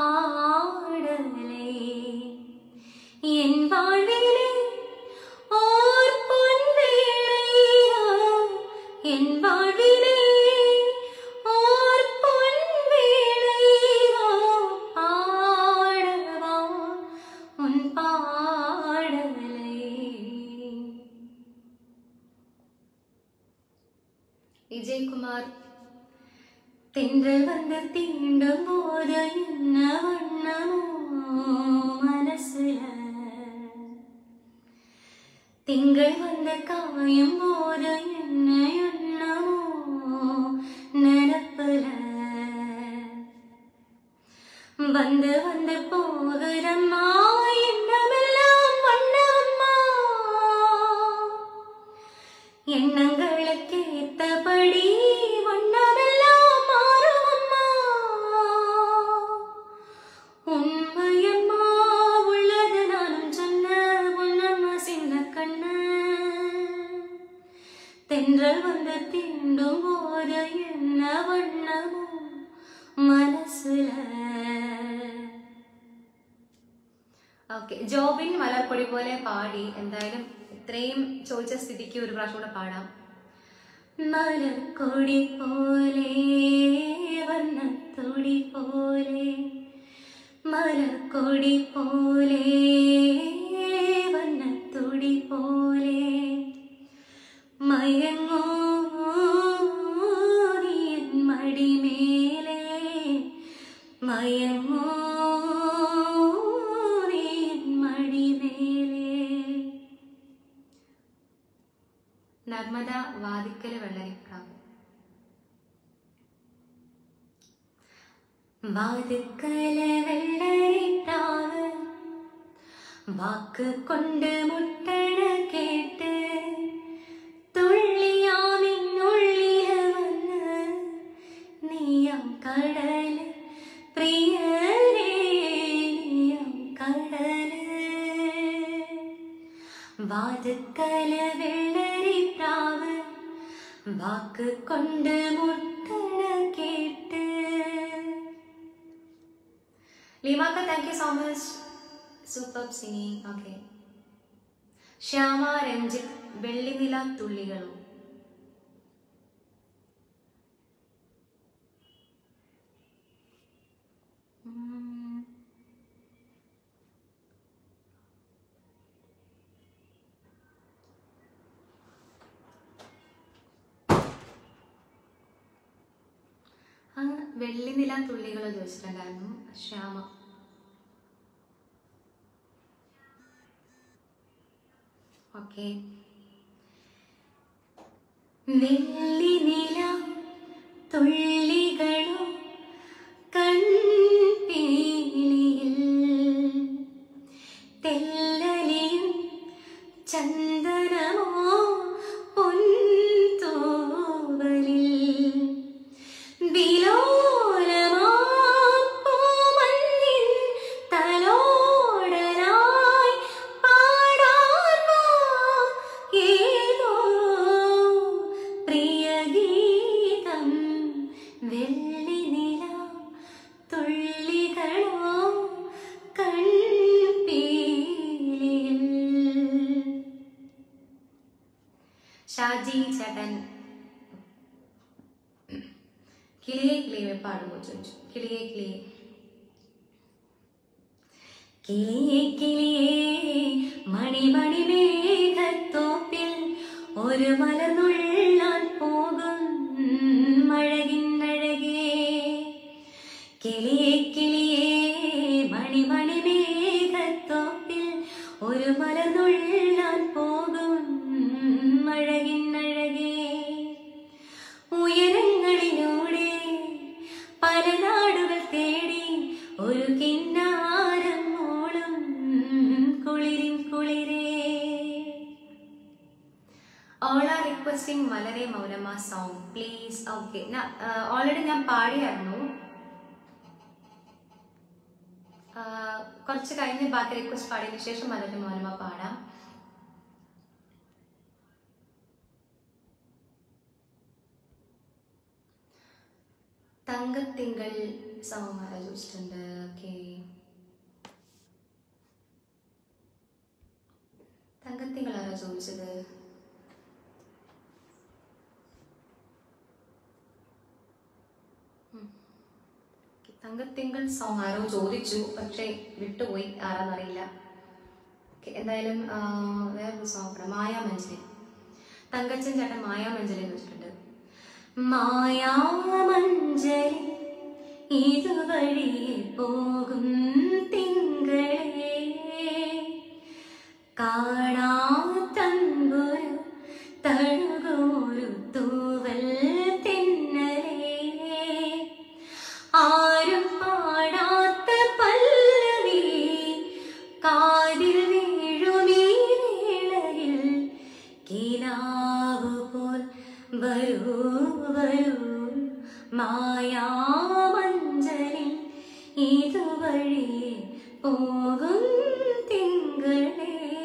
பாடலை என் வாழ்விலே ஓர் பொன்வேளையா என் வாழ்விலே ஓர் பொன்வேளையா பாடவா உன் பாடலை விஜயகுமார் தென்றல் வந்து தீண்டும் போது என்ன வண்ணமோ மனசுல திங்கள் வந்து காயும் போது என்ன எண்ணமோ நினப்புல வந்து வந்து போகிறம்மா எண்ணமெல்லாம் வண்ணம்மா எண்ணங்களுக்கு ஏத்தபடி வண்ணமெல்லாம் மாறும் அம்மா உண்மையம்மா உள்ளது நானும் சொன்ன பொன்னம்மா சின்ன கண்ணு தென்றல் வந்து தீண்டும் போது என்ன வண்ணமோ മനസ്സില ഓക്കെ ജോബിൻ മലർപ്പൊടി പോലെ പാടി എന്തായാലും ഇത്രയും ചോദിച്ച സ്ഥിതിക്ക് ഒരു പ്രാവശ്യം കൂടെ പാടാം മലർക്കൊടി പോലെ വന്നത്തൊടി പോലെ മലർക്കൊടി പോലെ വന്നത്തൊടി പോലെ മയങ്ങോ നീ എൻ മടിമേലെ മയങ്ങോ നീ എൻ മടിമേലെ നർമ്മദ വാതിക്കല് വെള്ളരിക്കാവ് വാതിക്കല വെള്ളരിക്കാവ് വാക്ക് കൊണ്ട് മുട്ടണ കേട്ട് തുള്ളിയാമിന്നുള്ളില് വന്ന് നീയം കടല് പ്രിയരേ നീയം കടല് വാതുക്കല വെള്ളരിപ്രാവ് വാക്ക് കൊണ്ട് മുട്ടണ കേട്ട് ലീമാക്ക thank you so much super singing okay Shyama Ranjith വെള്ളിനില തുള്ളികളും ഉം. ആ വെള്ളിനില തുള്ളികൾ ചോദിച്ചിട്ടുണ്ടായിരുന്നു ശ്യാമ ഓക്കെ വെള്ളിനില തുള്ളികളോ കൺപീലിയിൽ തെല്ലലിയും ചന്ദനമോ പൊൻതൂവലിൽ വിലോലമാം പൂമഞ്ഞിൻ തലോടലായി പാടാൻ വാ ഏതോ പ്രിയഗീതം വെള്ളിനില തുള്ളികളോ കൺപീലിയിൽ ഷാജി ചേട്ടൻ കിളിയെ കിളിയെ പാടുമോ ചോദിച്ചു കിളിയെ കിളിയെ കിളിയെ കിളിയെ മണിമണി മേഘത്തോപ്പിൽ ഒരു മലനുള്ളാൻ പോകും മഴകിന്നഴകേ കിളിയെ കിളിയെ മണിമണി മേഘത്തോപ്പിൽ ഒരു മലനുള്ളാൻ പോകും മഴകിന്നഴകേ ഉയരങ്ങളിലൂടെ പല നാടുകൾ തേടി ഒരു കിന്നാരം മോളും കുളിരിൻ കുളിരേ ഓൾ ആർ റിക്വസ്റ്റിംഗ് വളരെ മൗനമ സോങ് പ്ലീസ് ഓക്കെ ഓൾറെഡി ഞാൻ പാടിയായിരുന്നു ആ, കുറച്ച് കഴിഞ്ഞ് ബാക്കി റിക്വസ്റ്റ് പാടിയതിനു ശേഷം മലരുടെ മൗനമ പാടാം തങ്കത്തിങ്കൾ സോങ് ആലോചിച്ചിട്ടുണ്ട് ഓക്കെ തങ്കത്തിങ്കൾ ആരാ ചോദിച്ചത് ഉം. തങ്കത്തിങ്കൾ സോങ് ആരോ ചോദിച്ചു പക്ഷേ വിട്ടുപോയി ആരാന്നറിയില്ല ഓക്കെ എന്തായാലും ആ, വേറൊരു സോങ് പറയാം മായാമഞ്ചലി തങ്കച്ചൻ ചേട്ടൻ മായാമഞ്ചലി എന്ന് വെച്ചിട്ടുണ്ട് മായാമഞ്ചലി ഇതുവഴി പോകും തിങ്കളേ കാണാത്തമ്പുരു തഴുകുമൊരു തൂവൽ തെന്നലേ ആരും പാടാത്ത പല്ലവി കാതിൽ വീഴുമീ വേളയിൽ കിനാവ് പോൽ വരൂ വരൂ മായാമഞ്ചലിൽ ഇതുവഴി പോകും തിങ്കളേ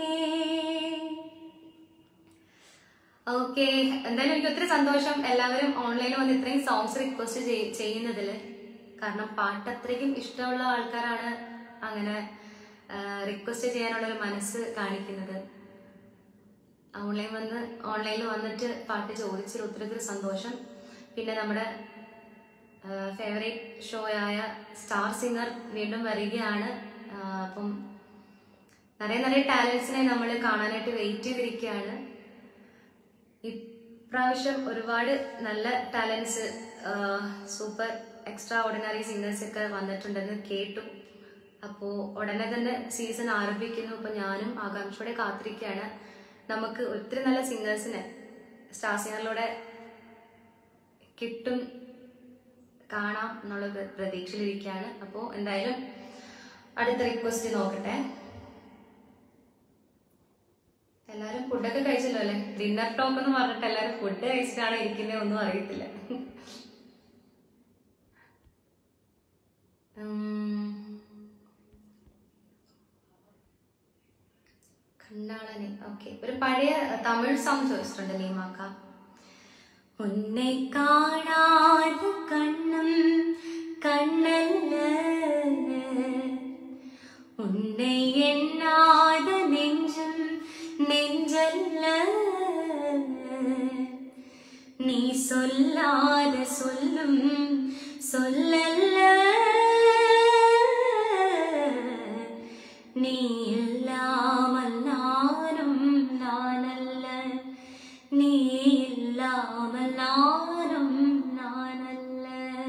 ഓക്കെ എന്തായാലും എനിക്ക് ഒത്തിരി സന്തോഷം എല്ലാവരും ഓൺലൈനിൽ വന്ന് ഇത്രയും സോങ്സ് റിക്വസ്റ്റ് ചെയ്യുന്നതിൽ കാരണം പാട്ട് അത്രയ്ക്കും ഇഷ്ടമുള്ള ആൾക്കാരാണ് അങ്ങനെ റിക്വസ്റ്റ് ചെയ്യാനുള്ള ഒരു മനസ്സ് കാണിക്കുന്നത് ഓൺലൈൻ വന്ന് ഓൺലൈനിൽ വന്നിട്ട് പാട്ട് ചോദിച്ചതിൽ ഒത്തിരി ഒത്തിരി സന്തോഷം പിന്നെ നമ്മുടെ ഫേവറേറ്റ് ഷോ ആയ സ്റ്റാർ സിംഗർ വീണ്ടും വരികയാണ് ആ, അപ്പം നിറയെ നിറയെ ടാലൻസിനെ നമ്മൾ കാണാനായിട്ട് വെയിറ്റ് ചെയ്തിരിക്കുകയാണ് ഇപ്രാവശ്യം ഒരുപാട് നല്ല talents super extraordinary singers ഒക്കെ വന്നിട്ടുണ്ടെന്ന് കേട്ടു അപ്പോൾ ഉടനെ തന്നെ സീസൺ ആരംഭിക്കുന്നു അപ്പോൾ ഞാനും ആകാംക്ഷയോടെ കാത്തിരിക്കുകയാണ് നമുക്ക് ഒത്തിരി നല്ല സിംഗേഴ്സിനെ സ്റ്റാർ സിംഗറിലൂടെ കിട്ടും കാണാം എന്നുള്ള പ്ര- പ്രതീക്ഷയിലിരിക്കുകയാണ് അപ്പോൾ എന്തായാലും അടുത്ത റിക്വസ്റ്റ് നോക്കട്ടെ എല്ലാരും ഫുഡൊക്കെ കഴിച്ചല്ലോ അല്ലേ ഡിന്നർ ടോക്ക് എന്ന് പറഞ്ഞിട്ട് എല്ലാരും ഫുഡ് കഴിച്ചിട്ടാണ് ഇരിക്കുന്നത് ഒന്നും അറിയത്തില്ല ഉം. കണ്ടാളനെ ഓക്കെ ഒരു പഴയ തമിഴ് സോങ് ചോദിച്ചിട്ടുണ്ട് നീമാക്ക ഉന്നെ കാണാതെ കണ്ണും കണ്ണല്ല ഉன்னை எண்ணாத நெஞ்சம் நெஞ்சல்ல நீ சொல்லாத சொல்லும் சொல்லல்ல நீ இல்லாமல் நானும் நானல்ல நீ இல்லாமல் நானும் நானல்ல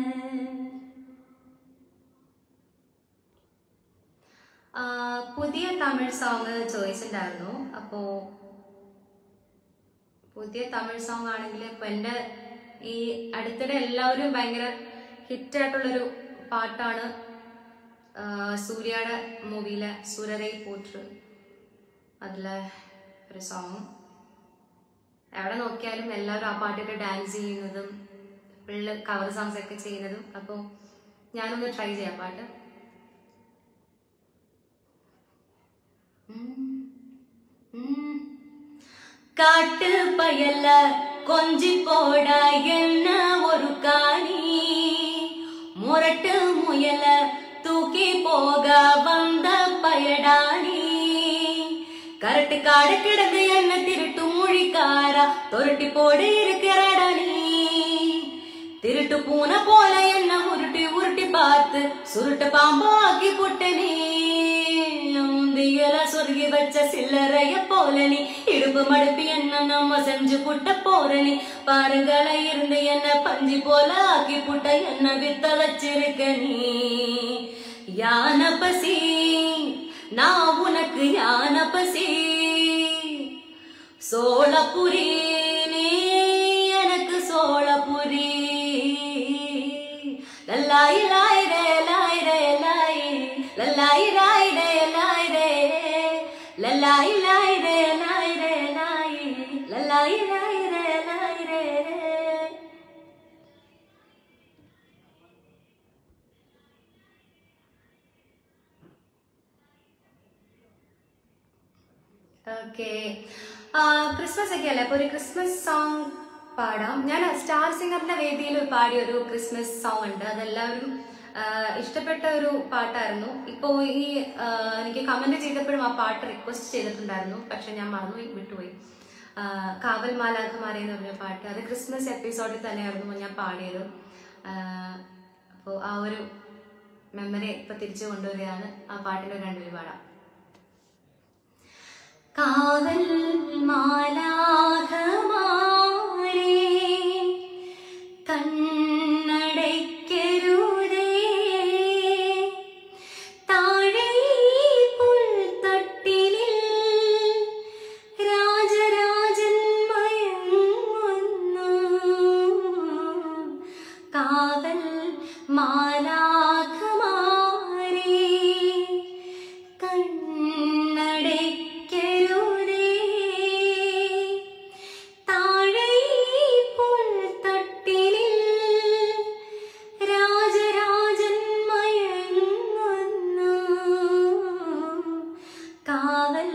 ആ, പുതിയ തമിഴ് സോങ് ചോദിച്ചിട്ടുണ്ടായിരുന്നു അപ്പോൾ പുതിയ തമിഴ് സോങ് ആണെങ്കിൽ ഇപ്പം എൻ്റെ ഈ അടുത്തിടെ എല്ലാവരും ഭയങ്കര ഹിറ്റായിട്ടുള്ളൊരു പാട്ടാണ് ആ, സൂര്യയുടെ മൂവിയിലെ സൂര്യരൈ പോറ്റ് അതിലെ ഒരു സോങ് എവിടെ നോക്കിയാലും എല്ലാവരും ആ പാട്ടിട്ട് ഡാൻസ് ചെയ്യുന്നതും ഫുള്ള് കവർ സോങ്സ് ഒക്കെ ചെയ്യുന്നതും അപ്പോൾ ഞാനൊന്ന് ട്രൈ ചെയ്യാം പാട്ട് കാട്ട് பயல்ல கொஞ்சி போட என்ன ஒரு காணி முரட்டு முயல தூக்கி போக வந்த பயடானி கரட்டு காடு கிடந்து என்ன திருட்டு மொழிக்காரா தொரட்டி போடு இருக்கிறடா நீ திருட்டு பூனை போல என்ன உருட்டி உருட்டி பார்த்து சுருட்டு பாம்பாக்கி புட்டனே முந்தியல சொருகி வச்ச சில்லறைய போல நீ இடுப்பு மடுப்பி என்ன நம்ம செஞ்சு புட்ட போற நீ பாருங்கள இருந்து என்ன பஞ்சி போல ஆக்கி புட்ட என்ன வித்த வச்சிருக்க நீ யான பசி நான் உனக்கு யான பசி சோழபுரி நீ எனக்கு சோழபுரி லல்லாய் லாய் ரே லாய் ரே லாய் லல்லாய் லாய் ரே லாய் ரே லல்லாய் லாய் ரே லாய் ரே லாய் லல்லாய் லாய் ரே லாய் ரே ഓക്കെ ക്രിസ്മസ് ഒക്കെ അല്ലേ അപ്പൊ ഒരു ക്രിസ്മസ് സോങ് പാടാം ഞാൻ സ്റ്റാർ സിംഗറിന്റെ വേദിയിൽ പാടിയ ഒരു ക്രിസ്മസ് സോങ് ഉണ്ട് അതെല്ലാവരും ആ, ഇഷ്ടപ്പെട്ട ഒരു പാട്ടായിരുന്നു ഇപ്പോൾ ഈ ആ, എനിക്ക് കമന്റ് ചെയ്തപ്പോഴും ആ പാട്ട് റിക്വസ്റ്റ് ചെയ്തിട്ടുണ്ടായിരുന്നു പക്ഷെ ഞാൻ മറന്നുപോയി വിട്ടുപോയി ആ, കാവൽ മാലാഖമാരെ എന്ന് പറഞ്ഞ പാട്ട് അത് ക്രിസ്മസ് എപ്പിസോഡിൽ തന്നെയായിരുന്നു ഞാൻ പാടിയത് അപ്പോൾ ആ ഒരു മെമ്മറി ഇപ്പൊ തിരിച്ചു കൊണ്ടുവരികയാണ് ആ പാട്ടിന്റെ രണ്ടുപേര് പാടാം കാവൽ മാലാഖമാരേ കണ്ണടയ്ക്കരുതേ താഴെ പുൽത്തട്ടിലിൽ രാജരാജൻ മയങ്ങുന്നു കാവൽ മാലാഖമാരേ കണ്ണടയ്ക്കരുതേ താഴെ പുൽത്തട്ടിലിൽ രാജരാജൻ മയങ്ങുന്നു കാവൽ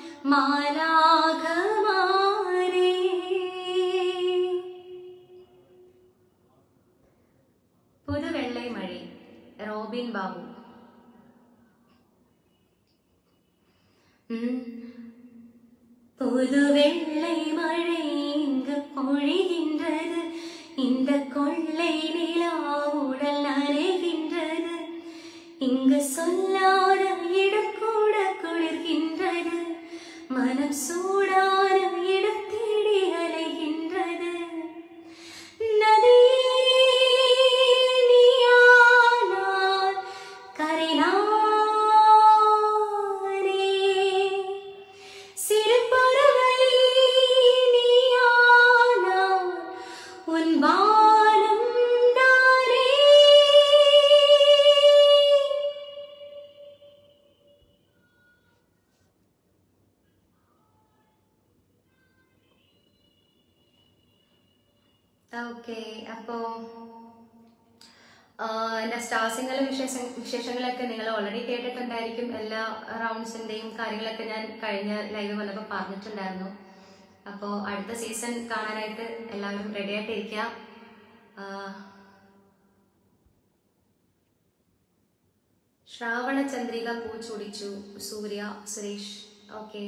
മാലാഖമാരേ പുതുവെള്ളൈ മഴി റോബിൻ ബാബു ഉം. புதுவெள்ளை மழை இங்கு பொழிகின்றது இந்த கொள்ளை நிலாவுடல் நனைகின்றது இங்கு சொல்லாத இடம் கூட குளிர்கின்றது மனம் சூடான இடம் தேடி அலைகின்றது நதியே நீயானால் கரைநானே சிறு பறவை நீயானால் உன் வானம் நானே ഓക്കെ അപ്പോ ആഹ് എൻ്റെ സ്റ്റാർ സിംഗറിലെ വിശേഷ വിശേഷങ്ങളൊക്കെ നിങ്ങൾ ഓൾറെഡി കേട്ടിട്ടുണ്ടായിരിക്കും എല്ലാ റൗണ്ട്സിൻ്റെയും കാര്യങ്ങളൊക്കെ ഞാൻ കഴിഞ്ഞ ലൈവ് വന്നപ്പോൾ പറഞ്ഞിട്ടുണ്ടായിരുന്നു അപ്പോൾ അടുത്ത സീസൺ കാണാനായിട്ട് എല്ലാവരും റെഡി ആയിട്ടിരിക്കുക ആഹ് ശ്രാവണ ചന്ദ്രിക പൂ ചൂടിച്ചു സൂര്യ സുരേഷ് ഓക്കെ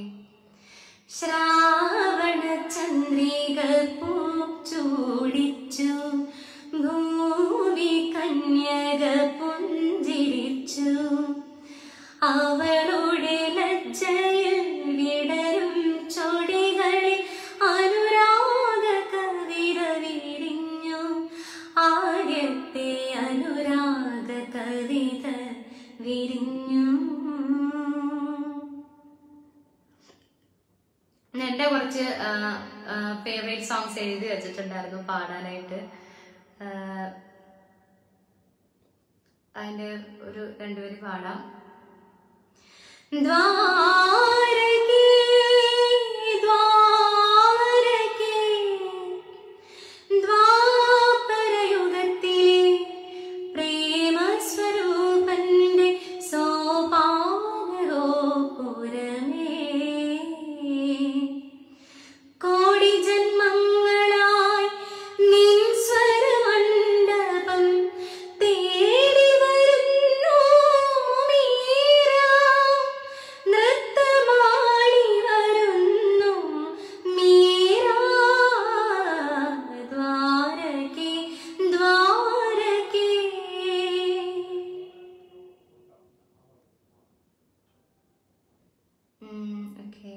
ശ്രാവണ ചന്ദ്രിക പൂ ചൂടിച്ചു ഭൂമി കന്യക പുഞ്ചിരിച്ചു അവളുടെ ലജ്ജയിൽ വിടരും ചൊടികളിൽ അനുരാഗ കവിത വിരിഞ്ഞു ആദ്യത്തെ അനുരാഗ കവിത വിരിഞ്ഞു എൻ്റെ കുറച്ച് ഫേവറേറ്റ് സോങ്സ് എഴുതി വെച്ചിട്ടുണ്ടായിരുന്നു പാടാനായിട്ട് ആ, അതിൻ്റെ ഒരു രണ്ടുപേര് പാടാം ദ്വാരകേ ദ്വാരകേ ദ്വാപരയുഗത്തിലെ പ്രേമസ്വരൂപന്റെ സോപാനഗോപുരമേ കോടി ജന്മങ്ങളായി നിൻ സ്വരമണ്ഡപം തേടി വരുന്നു മീരാ. നൃത്തമാടി വരുന്നു മീരാ. ദ്വാരകേ ദ്വാരകേ okay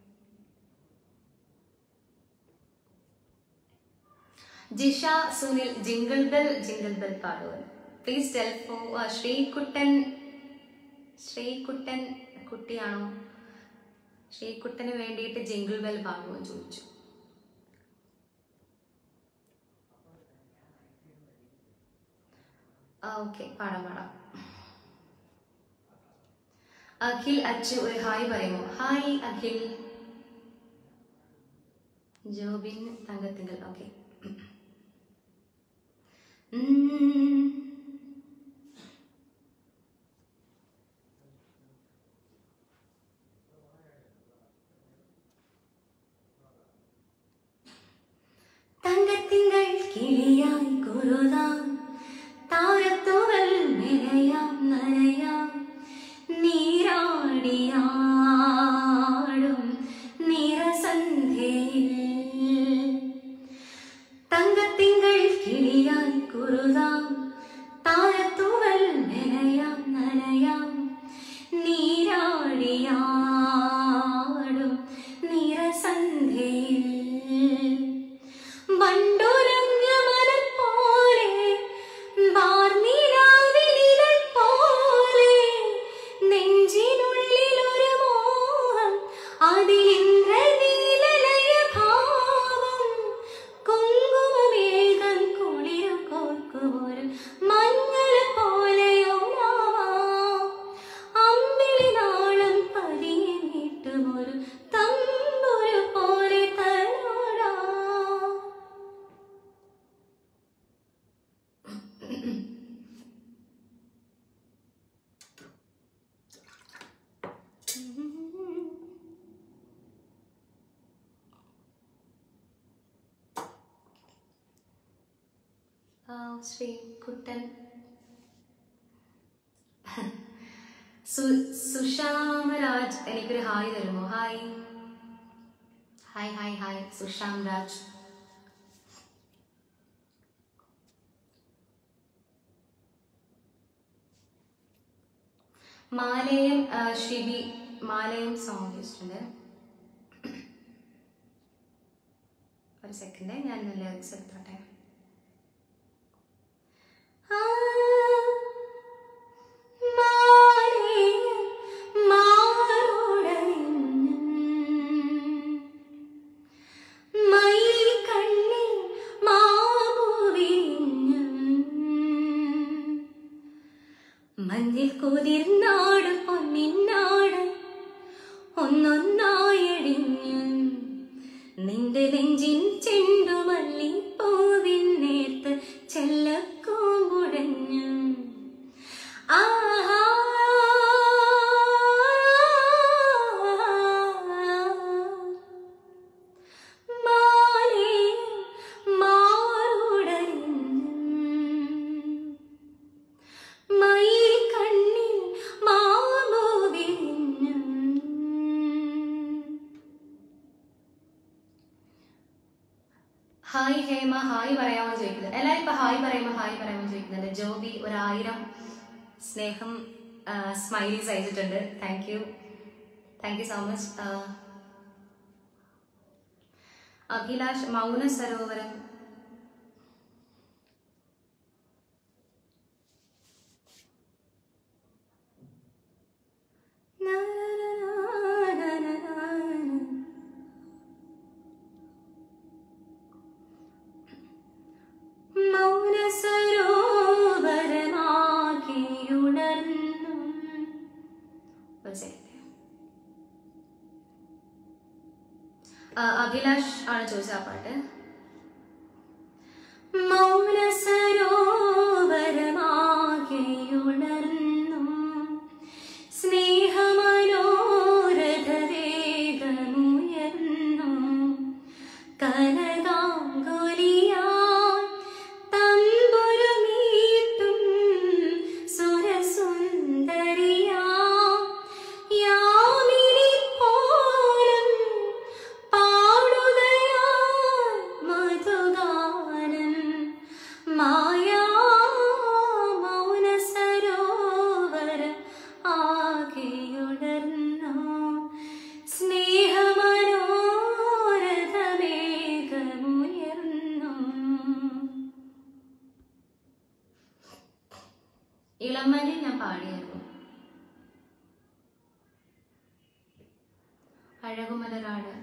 Jisha Sunil jingle bell jingle bell പാടുവൻ please tell for Sreekuttan Sreekuttan കുട്ടിയാണോ ശ്രീകുട്ടന് വേണ്ടിയിട്ട് ജിംഗിൾ ബെൽ പാടുമോ എന്ന് ചോദിച്ചു ആ ഓക്കെ പാടാം പാടാം അഖിൽ അച്ചു ഒരു ഹായ് പറയുമോ ഹായ് അഖിൽ ജോബിൻ തങ്കത്തിങ്കൽ ഓക്കെ തങ്കത്തിങ്കൾ കിളിയായി കുറുതാം താരത്തുവൽ നിറയാം നനയാം നീരാടിയാടും നിറസന്ധ്യയിൽ തങ്കത്തിങ്കൾ കിളിയായി കുറുതാം താരത്തുവൽ നനയാം നനയാം നീരാടിയാടും നിറസന്ധ്യയിൽ വണ്ടുറഞ്ഞ മലർ പോലെ വാർനിലാവിനിഴൽ പോലെ നെഞ്ചിനുള്ളിൽ ഒരു മോഹം അതിലിന്ദ്രനീലലയ ഭാവം കുങ്കുമമേഘം കുളിരു കോർക്കുമൊരു മഞ്ഞൾ പോലെയോലാവാം അമ്പിളി നാളം പതിയെ നീട്ടുമൊരു തമ്പുരു പോലെ തലോടാം ആ, ശ്രീ കുട്ടൻ സു- സുഷാമരാജ് എനിക്കൊരു ഹായ് തരുമോ hi hi hi hi Susham Raj മാലയം ആ, ഷിബി മാലയം സോങ് ചോദിച്ചിട്ടുണ്ട് ഒരു സെക്കൻഡ് ഞാൻ ലിറിക്സ് എടുത്തോട്ടെ ആ, മാലയം മാറോടണിഞ്ഞ് മയിൽ കണ്ണിൽ മാവു വിരിഞ്ഞ് മഞ്ഞിൽ കുതിർന്നാട് പൊന്നിന്നാട് ഒന്നൊന്നായടിഞ്ഞ് നിന്റെ നെഞ്ചിൻ ചെണ്ടുമല്ലിപ്പൂവിൻ നേർത്ത് ചെല്ലക്കൂമ്പുഴഞ്ഞ് ആഹാ മാലേ മാറുടഞ്ഞ് മയിൽ കണ്ണിൽ മാമോ വിരിഞ്ഞ് ഹായ് ഹേമ ഹായ് പറയാമോ ചോദിക്കുന്നത് എല്ലാവരും ഇപ്പൊ ഹായ് പറയുമ്പോ ഹായ് പറയാമോ ചോദിക്കുന്നുണ്ട് ജോബി ഒരായിരം സ്നേഹം സ്മൈലീസ് അയച്ചിട്ടുണ്ട് thank you thank you so much Abhilash മൗന സരോവരം ആ, അഭിലാഷ് ആണ് ചോദിച്ച ആ പാട്ട് മൗനസരോവരമാകെയുണർന്നു സ്നേഹമനോരഥവേഗമുയർന്നു കനകാങ്കുലിയാൽ തമ്പുരുമീട്ടും സുരസുന്ദരിയാ യാമിനി പോലും പാടുകയാൽ മധുഗാനം മായാ മൗനസരോവര ആകെയുണർന്നു സ്നേഹമനോരഥവേഗമുയർന്നു ഇളമനെ ഞാൻ പാടിയായിരുന്നു അഴകുമലരാട്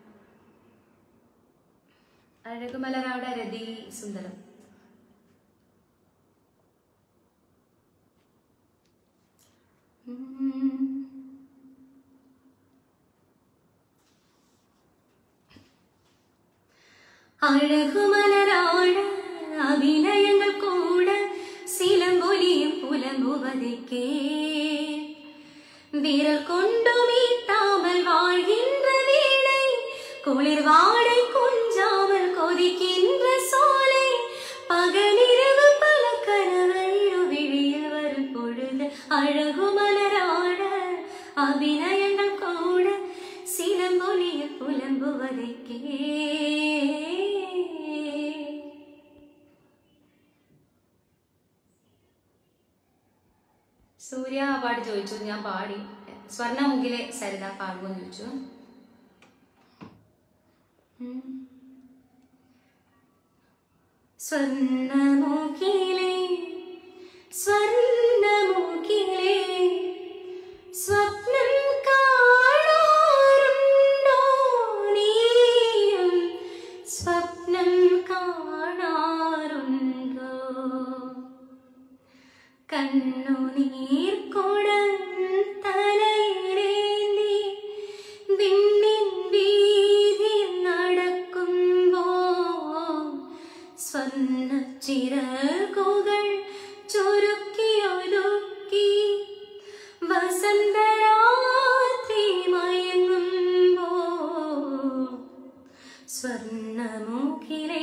അഴകുമലരാട് രതി സുന്ദരം ഉം. അഴകുമലരാട് അഭിനയങ്ങൾ കൂടെ സിലമ്പൊലിയും പുലമ്പുവതയ്ക്കേ விரல் கொண்டு மீட்டாமல் வாழ்கின்ற வீணை குளிர் வாடை கொஞ்சாமல் கொதிக்கின்ற சோலை பகலிரவு பல கனவையோ விழியில் வரும் பொழுது அழகு மலராட அபிநயங்கள் கூட சிலம்பொலிய புலம்புவதைக்கே സൂര്യ ആ പാട്ട് ചോദിച്ചു ഞാൻ പാടി സ്വർണ്ണമുഖിലെ സരിത പാടുമെന്ന് ചോദിച്ചു ഉം. സ്വർണ്ണമുഖിലെ സ്വർണ്ണമുഖിലെ സ്വപ്നം കാണാറുണ്ടോ നീയും സ്വപ്നം കാണാറുണ്ടോ കണ്ണുനീർ കൊടം തലയിലേന്തി വിണ്ണിൻ വീതി നടക്കുമ്പോ സ്വർണ്ണ ചിറകുകൾ ചുരുക്കിയൊരുക്കി വസന്തരാത്രി മയങ്ങുമ്പോ സ്വർണ്ണമുഖിലേ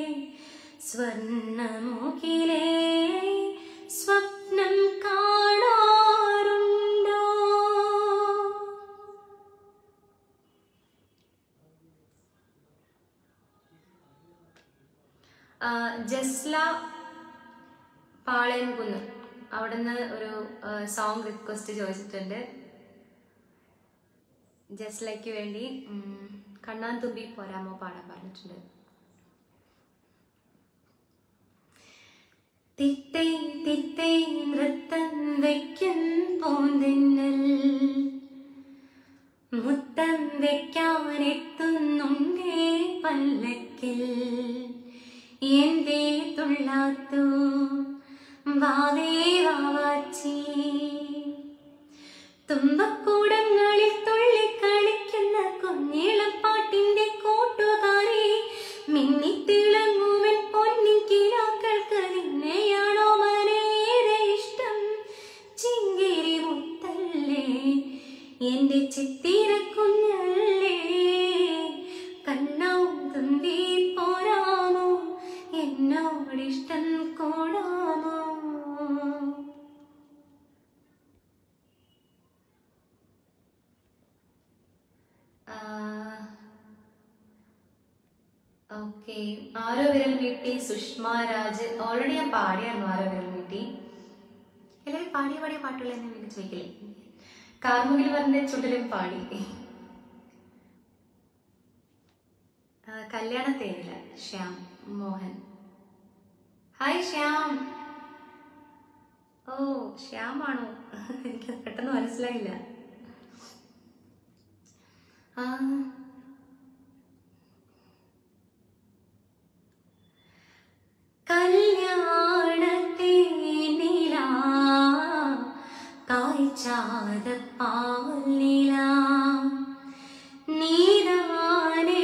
സ്വർണ്ണമുഖിലേ സ്വപ്നം കാണാറുണ്ടോ ആ, ജസ്ല പാളയംകുന്ന് അവിടുന്ന് ഒരു സോങ് റിക്വസ്റ്റ് ചോദിച്ചിട്ടുണ്ട് ജസ്ലയ്ക്ക് വേണ്ടി ഉം, കണ്ണാൻ തുമ്പി പോരാമോ പാടാൻ പറഞ്ഞിട്ടുണ്ട് തിത്തൈ തിത്തൈ നൃത്തം വയ്ക്കും പൂന്തിന്നൽ മുത്തം വെക്കാനെത്തുന്നുണ്ടേ പല്ലക്കിൽ എന്തേ തുള്ളാത്തു വാവേ വാവാച്ചി തുമ്പക്കൂടങ്ങളിൽ തുള്ളിക്കളിക്കുന്ന കുഞ്ഞിളപ്പാട്ടിന്റെ കൂട്ടുകാരി മിന്നിത്തിളങ്ങുവൻ പൊന്നിൻ കിനാക്കൾക്ക് നിന്നെയാണോ മനേറെ ഇഷ്ടം ചിങ്കിരി മുത്തല്ലേ എന്റെ ചിത്തിര കുഞ്ഞല്ലേ കണ്ണാവും തുമ്പി പോരാമോ എന്നോടിഷ്ടം കൂടാമോ ഓക്കെ ആരോ വിരൽ നീട്ടി സുഷ്മ രാജ് ഓൾറെഡി ഞാൻ പാടിയായിരുന്നു ആരോ വിരൽ നീട്ടി എല്ലാവരും പാടിയ പാടിയ പാട്ടുകൾ എന്നെ വീട്ടിൽ ചോദിക്കില്ലേ കാർമുകിൽ പറഞ്ഞ ചുണ്ടിലും പാടി ആ, കല്യാണത്തേനില്ല ശ്യാം മോഹൻ ഹായ് ശ്യാം ഓ ശ്യാം ആണോ എനിക്ക് പെട്ടെന്ന് മനസ്സിലായില്ല ആ കല്യാണത്തേനില കായ്ച്ചാത പാലില നീതാനെ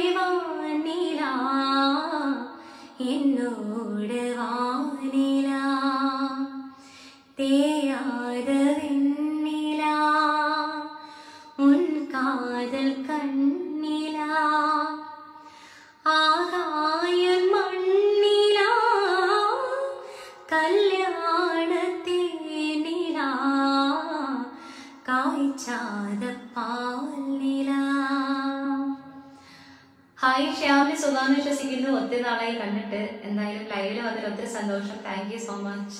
പാൽനില ഹായ് ശ്യാമിന് സുഖാന്ന് വിശ്വസിക്കുന്നു ഒത്തിരി നാളായി കണ്ടിട്ട് എന്തായാലും ലൈവില് വന്നതിൽ ഒത്തിരി സന്തോഷം താങ്ക് യു സോ മച്ച്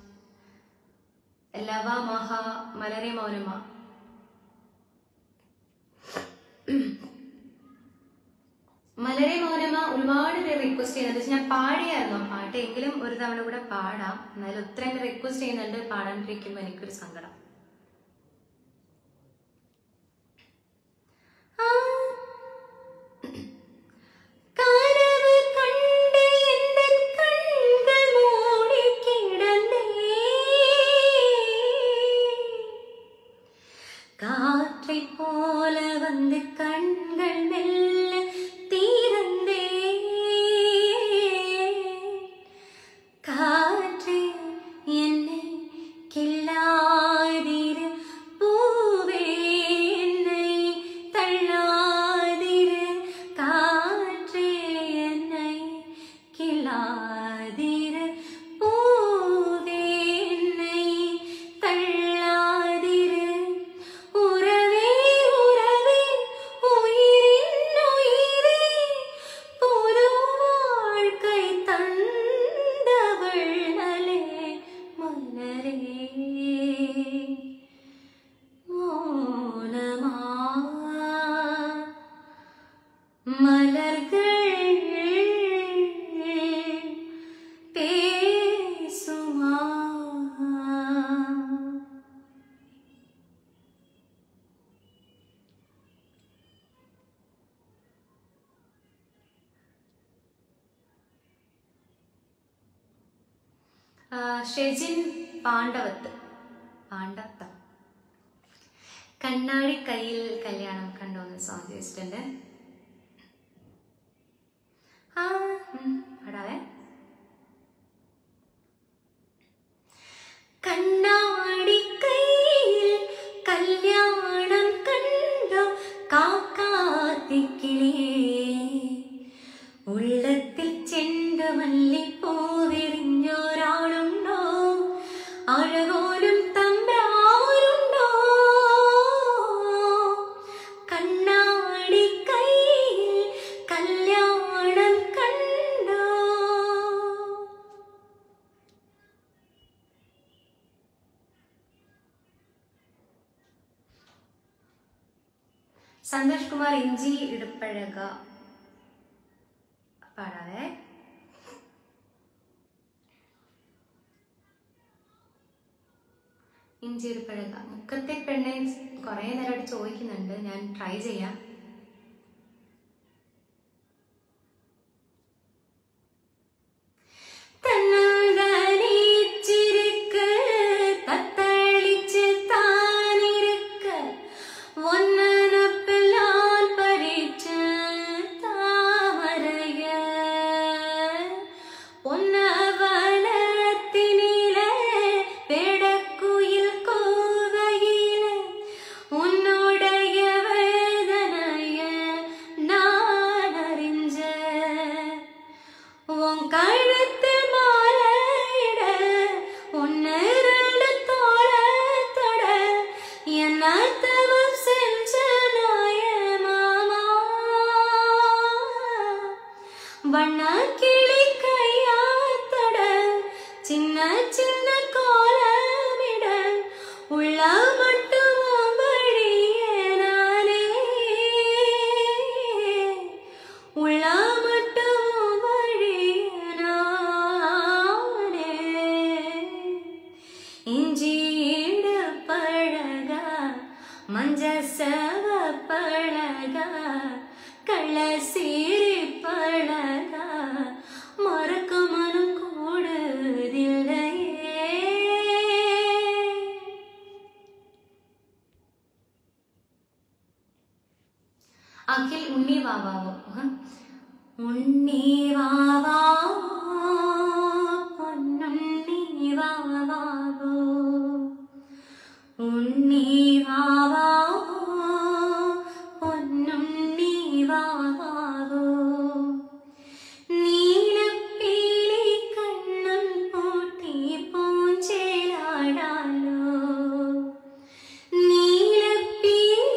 ലവ മഹ മലരെ മൗനമ മലരെ മൗനമ ഒരുപാട് പേര് റിക്വസ്റ്റ് ചെയ്യുന്നുണ്ട് പക്ഷെ ഞാൻ പാടിയായിരുന്നു ആ പാട്ട് എങ്കിലും ഒരു തവണ കൂടെ പാടാം എന്നാലും ഒത്തിരി പേര് റിക്വസ്റ്റ് ചെയ്യുന്നുണ്ട് പാടാണ്ടിരിക്കുമ്പോൾ എനിക്കൊരു സങ്കടം ആ കനവ് കണ്ട് എന്തൻ കൺകൾ മൂടിക്കിടന്നേ காற்றைப் போல வந்து கண்கள் மெல்ல தீரந்தே காற்றே என்னை கிள்ளாதிரு பூவே என்னை தள்ளாதிரு காற்றே என்னை கிள்ளாதிரு பூவே என்னை தள்ளாதிரு உறவே உறவே உயிரின் உயிரே புது வாழ்க்கை தந்தவள் நலே மலரே மௌனமா மலர்கள் பேசுமா ആ, ഷെജിൻ പാണ്ഡവത്ത് പാണ്ഡവത്തം കണ്ണാടി കയ്യിൽ കല്യാണം കണ്ടോന്ന് സോങ് ചോദിച്ചിട്ടുണ്ട് ആ ഉം, പാടാവേ കണ്ണാടി കയ്യിൽ കല്യാണം കണ്ടോ കാക്കാത്തിക്കിളിയേ ഉള്ളത്തിൽ ചെണ്ടുമല്ലിപ്പൂവിരിഞ്ഞൊരാളുണ്ടോ അഴകോലും തമ്പ്രാരുണ്ടോ കണ്ണാടി കയ്യിൽ കല്യാണം കണ്ടോ സന്തോഷ് കുമാർ ഇഞ്ചി ഇടുപ്പഴക പാടാവേ ഇഞ്ചി ഇടുപ്പഴക മുക്കത്തെ പെണ്ണെ കുറേ നേരമായിട്ട് ചോദിക്കുന്നുണ്ട് ഞാൻ ട്രൈ ചെയ്യാം தன்னந்தனிச்சிருக்கு, தத்தளிச்சு தானிருக்க, ஒன்னனப்பெல்லாம் பறிச்ச தாமரைய. பொன்னவனத்தினிலே பெடக்குயில் கூவையிலே, உன்னுடைய வேதனைய நான் அறிஞ்சேன் உன் கழுத்தில் மாலையிட உன்னை ரெண்டு தோளத்தொட என்ன தவம் செஞ்ச நாய மாமா வண்ண கிளி கையாத்தொட சின்ன சின்ன கோலமிட உள்ள மட்டும் வழியே நானே உள்ள மட்டும் வழியனானே இஞ்சீட பழக மஞ்ச செவ பழக கள்ள சீரி பழக மறக்க மனம் கூடுதில்லையே അഖിൽ ഉണ്ണി വാവാവോ ഉഹ്. ഉണ്ണി വാവാവോ പൊന്നുണ്ണി വാവാവോ ഉണ്ണി വാവാവോ പൊന്നുണ്ണി വാവാവോ നീലപ്പീലി കണ്ണും പൂട്ടി പൂഞ്ചേലാടാലോ നീലപ്പീലി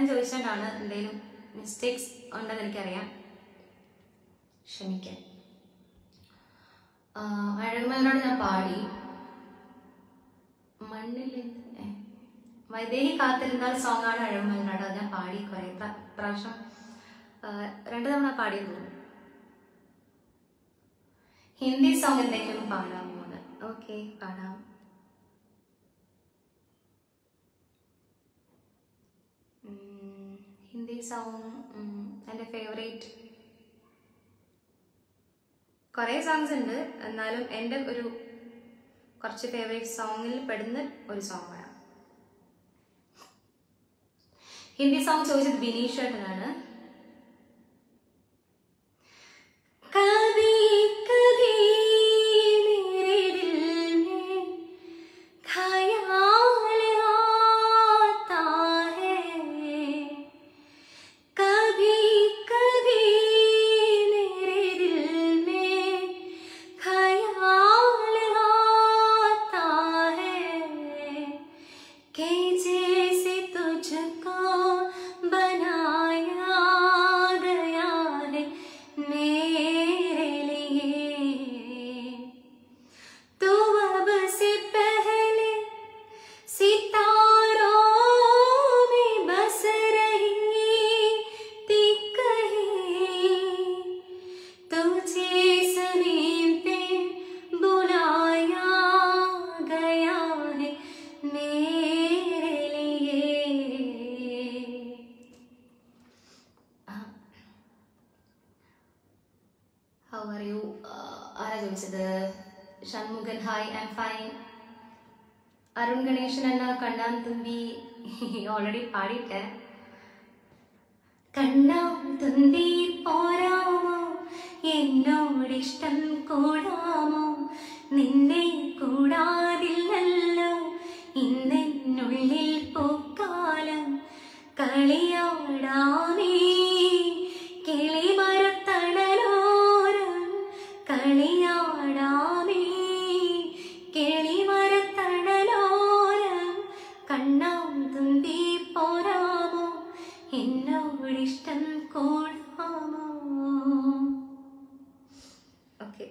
ഞാൻ ചോദിച്ചുകൊണ്ടാണ് എന്തെങ്കിലും മിസ്റ്റേക്സ് ഉണ്ടെന്ന് എനിക്കറിയാം ക്ഷമിക്കാൻ അഴകുമലിനോട് ഞാൻ പാടി മണ്ണിൽ എന്ത്- ഏ, വൈദേഹി കാത്തിരുന്നാൽ സോങ് ആണ് അഴകുമലിനോട് അത് ഞാൻ പാടി കുറേ പ്ര- പ്രാവശ്യം ആ, രണ്ട് തവണ പാടിയെന്ന് തോന്നുന്നു ഹിന്ദി സോങ് എന്തെങ്കിലും പാടാമോ എന്ന് ഓക്കെ പാടാം ഉം, ഹിന്ദി സോങ് എൻ്റെ ഫേവറേറ്റ് കുറേ സോങ്സ് ഉണ്ട് എന്നാലും എൻ്റെ ഒരു കുറച്ച് ഫേവറേറ്റ് സോങ്ങിൽ പെടുന്ന ഒരു സോങ് വേണം ഹിന്ദി സോങ് ചോദിച്ചത് ബിനീഷ് ചേട്ടനാണ് कभी कभी मेरे दिल में ख्याल आता है कभी कभी मेरे दिल में ख्याल आता है कि जैसे तुझको बनाया गया है मेरे लिए तो अब से पहले सितारों में बस रही थी कहीं तुझे समीप पे बुलाया गया है मेरे लिए ഹൗ ആർ യു ആരാ ചോദിച്ചത് Shanmukhan hi I am fine Arun Ganesan എന്ന കണ്ണാൻ തുമ്പി ഓൾറെഡി പാടിയിട്ട് കണ്ണാൻ തുമ്പി പോരാമോ എന്നോടിഷ്ടം കൂടാമോ നിന്നെ കൂടാതില്ലല്ലോ ഇന്നെന്നുള്ളിൽ പൂക്കാലം കളിയാടാമേ കിളിമരത്തണലോരം കളിയാടാമേ കിളിമരത്തണലോരം കണ്ണാം തുമ്പി പോരാമോ എന്നോടിഷ്ടം കൂടാമോ ഓക്കെ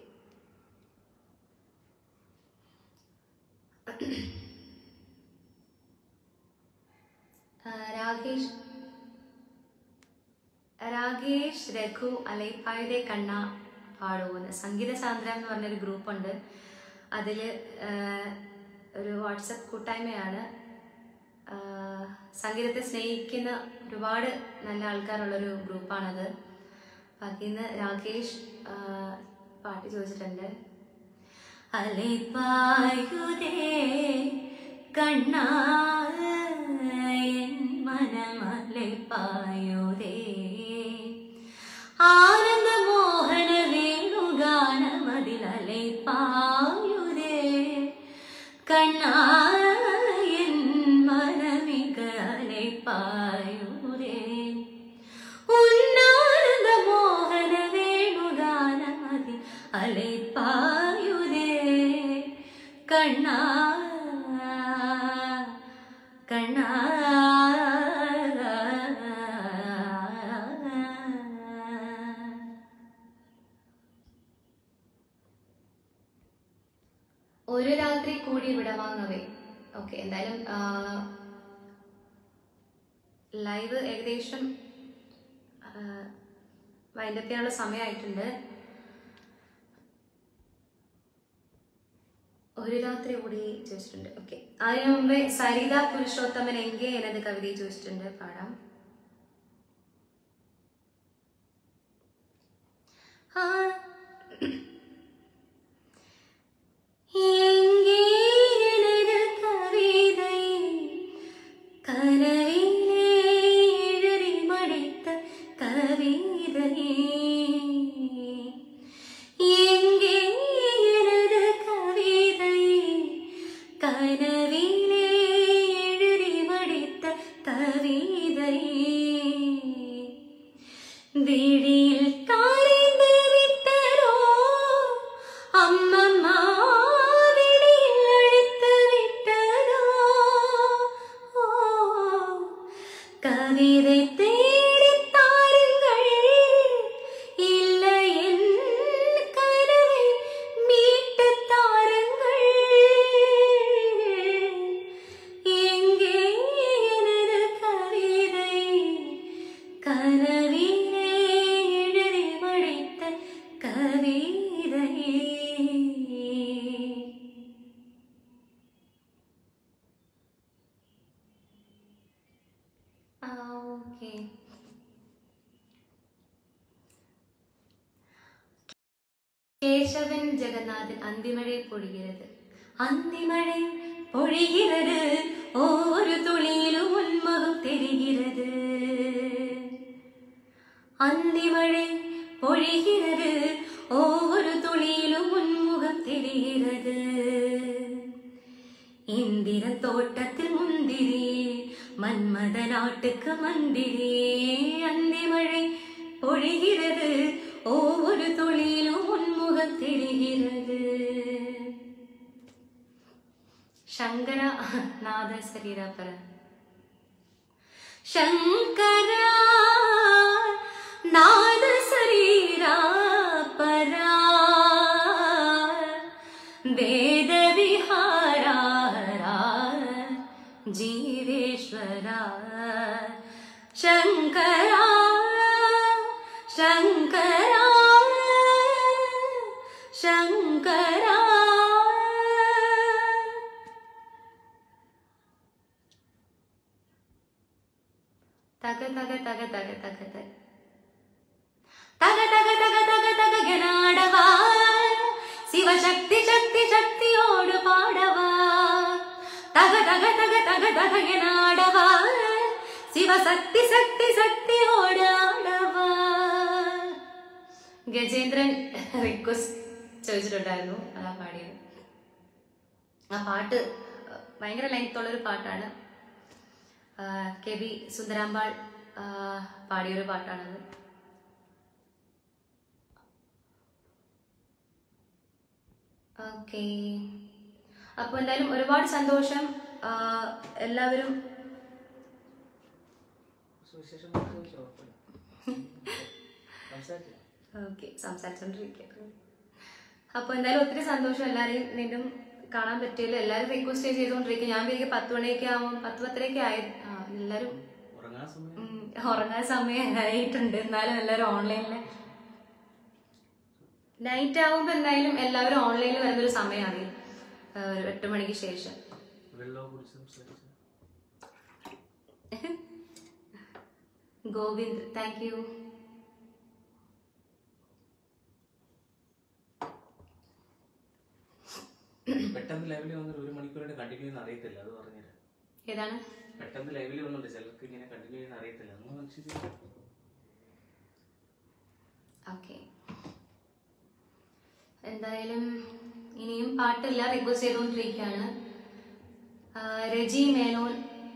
രാകേഷ് രാകേഷ് രഘു അലൈപ്പായുടെ കണ്ണ പാടുമെന്ന് സംഗീത സാന്ദ്രം എന്ന് പറഞ്ഞൊരു ഗ്രൂപ്പുണ്ട് അതിൽ ഒരു വാട്സപ്പ് കൂട്ടായ്മയാണ് ആ, സംഗീതത്തെ സ്നേഹിക്കുന്ന ഒരുപാട് നല്ല ആൾക്കാരുള്ളൊരു ഗ്രൂപ്പാണത് അപ്പം അതിൽ നിന്ന് രാകേഷ് ആ, പാട്ട് ചോദിച്ചിട്ടുണ്ട് അലൈപ്പായുതേ കണ്ണായൻ മനമലൈപ്പായുതേ ആനന്ദ മോഹന വേണുഗാനമതിലലൈപ്പായുതേ കണ്ണായൻ മനമിക അലൈപ്പായുതേ ഉന്നാനന്ദ മോഹന വേണുഗാനമതി അലൈപ്പായുതേ കണ്ണാ കണ്ണാ ഒരു രാത്രി കൂടി വിടവാങ്ങവേ ഓക്കെ എന്തായാലും ലൈവ് ഏകദേശം വൈൻഡപ്പ് ചെയ്യാനുള്ള സമയമായിട്ടുണ്ട് ഒരു രാത്രി കൂടി ചോദിച്ചിട്ടുണ്ട് ഓക്കെ അതിനു മുമ്പേ സരിത പുരുഷോത്തമൻ എങ്കെ എന്നത് കവിത ചോദിച്ചിട്ടുണ്ട് പാടാം ആ എങ്കേ எனது கவிதை கனவிலே எழுதி மடித்த கவிதையே எங்கே எனது கவிதை கனவிலே எழுதி மடித்த கவிதையே அதை தேடித் தாருங்கள் இல்லை என் கனவை மீட்டுத் தாருங்கள் எங்கே எனது கவிதை கனவிலே எழுதி மழைத்த கவிதை ஓகே கேசவன் ஜெகநாதன் அந்திமழை பொழிகிறது அந்திமழை பொழிகிறது ஒவ்வொரு துளியிலும் உன்முகம் தெரிகிறது அந்திமழை பொழிகிறது ஒவ்வொரு துளியிலும் உன்முகம் தெரிகிறது இந்திர தோட்டத்தில் முந்திரி மன்மத நாட்டுக்கு மந்திரி அந்திமழை பொழிகிறது ஒவ்வொரு துளியிலும் உன்முகம் தெரிகிறது ಶಂಕರ ನಾದ ಶರೀರಪರ ಶಂಕರ ನಾದ ಶರೀರ ಪರ ವೇದ ವಿಹಾರ ಜೀವೇಶ್ವರ ಶಂಕರ ಶಂಕರ ಶಂಕರ ತಗ ತಗ ತಗ ತಗ ತಗ ತಗ ತಗ ತಗ ತಗ ತಗ ತಗ ಗೆನಾಡವಾ ಶಿವಶಕ್ತಿ ಶಕ್ತಿ ಶಕ್ತಿಯೋಡು ಪಾಡವಾ ತಗ ತಗ ತಗ ತಗ ತಗ ಗೆನಾಡವಾ ശിവശക്തി ശക്തി ശക്തിയോട് ആടവാ ഗജേന്ദ്രൻ റിക്വസ്റ്റ് ചോദിച്ചിട്ടുണ്ടായിരുന്നു അതാ പാടിയത് ആ പാട്ട് അഹ്, ഭയങ്കര ലെങ്ത്തുള്ള ഒരു പാട്ടാണ് ആഹ്, കെ വി സുന്ദരാമ്പാൾ ആഹ്, പാടിയൊരു പാട്ടാണത് ഓക്കെ അപ്പോൾ എന്തായാലും ഒരുപാട് സന്തോഷം ആഹ്, എല്ലാവരും സുവിശേഷം മാത്രമേ കുഴപ്പമില്ല. സംസാരിച്ചു. ഓക്കെ സംസാരിച്ചോണ്ടിരിക്കുക അപ്പോൾ എന്തായാലും ഒത്തിരി സന്തോഷം എല്ലാവരെയും വീണ്ടും കാണാൻ പറ്റിയല്ലോ എല്ലാവരും റിക്വസ്റ്റ് ചെയ്തുകൊണ്ടിരിക്കുക ഞാൻ വിചാരിക്കും പത്ത് മണിയൊക്കെ ആവും പത്ത് പത്തരയൊക്കെ ആയി ആ, എല്ലാവരും ഉറങ്ങാൻ സമയം ഉം, ഉറങ്ങാൻ സമയം ആയിട്ടുണ്ട് എന്നാലും എല്ലാവരും ഓൺലൈനിൽ നൈറ്റ് ആവുമ്പോൾ എന്തായാലും എല്ലാവരും ഓൺലൈനിൽ വരുന്നൊരു സമയമാണ് ആ, ഒരു എട്ട് മണിക്ക് ശേഷം വെള്ളവും കുടിച്ച് സംസാരിച്ചു ഗോവിന്ദ് താങ്ക് യു പെട്ടെന്ന് ലൈവിൽ വന്നിട്ട് ഒരു മണിക്കൂറായിട്ട് കണ്ടിന്യൂ ചെയ്യുന്ന അറിയത്തില്ല അത് പറഞ്ഞുതരാം ഏതാണ് പെട്ടെന്ന് ലൈവിൽ വന്നുണ്ട് ചിലർക്ക് ഇങ്ങനെ കണ്ടിന്യൂ ചെയ്യുന്ന അറിയത്തില്ല ഒന്ന് മനസ്സിലാക്കി ഓക്കെ എന്തായാലും ഇനിയും പാട്ടില്ല റിക്വസ്റ്റ് ചെയ്തുകൊണ്ടിരിക്കുകയാണ് ആ, രജി മേനോൻ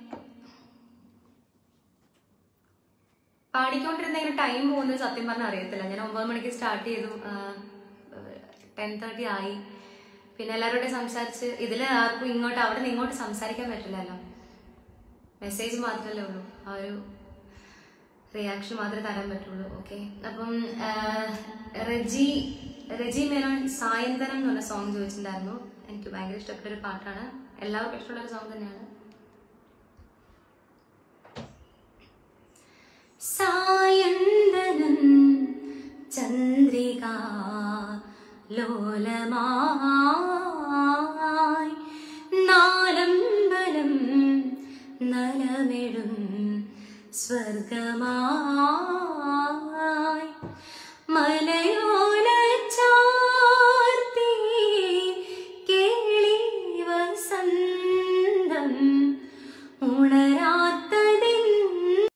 പാടിക്കൊണ്ടിരുന്ന ഇങ്ങനെ ടൈം പോകുന്നത് സത്യം പറഞ്ഞാൽ അറിയത്തില്ല ഞാൻ ഒമ്പത് മണിക്ക് സ്റ്റാർട്ട് ചെയ്തു ടെൻ തേർട്ടി ആയി പിന്നെ എല്ലാവരോടും സംസാരിച്ച് ഇതിൽ ആർക്കും ഇങ്ങോട്ട് അവിടെ നിന്ന് ഇങ്ങോട്ട് സംസാരിക്കാൻ പറ്റില്ലല്ലോ മെസ്സേജ് മാത്രമല്ലേ ഉള്ളൂ ആ ഒരു റിയാക്ഷൻ മാത്രമേ തരാൻ പറ്റുള്ളൂ ഓക്കെ അപ്പം ആ, റെജി റെജി മേനോൻ സായന്തനം എന്ന് പറഞ്ഞ സോങ് ചോദിച്ചിട്ടുണ്ടായിരുന്നു എനിക്ക് ഭയങ്കര ഇഷ്ടപ്പെട്ട ഒരു പാട്ടാണ് എല്ലാവർക്കും ഇഷ്ടമുള്ള ഒരു സോങ് തന്നെയാണ് സായന്തനം ചന്ദ്രിക ലോലമായി നാലമ്പലം നലമെഴും സ്വർഗമായി മലയ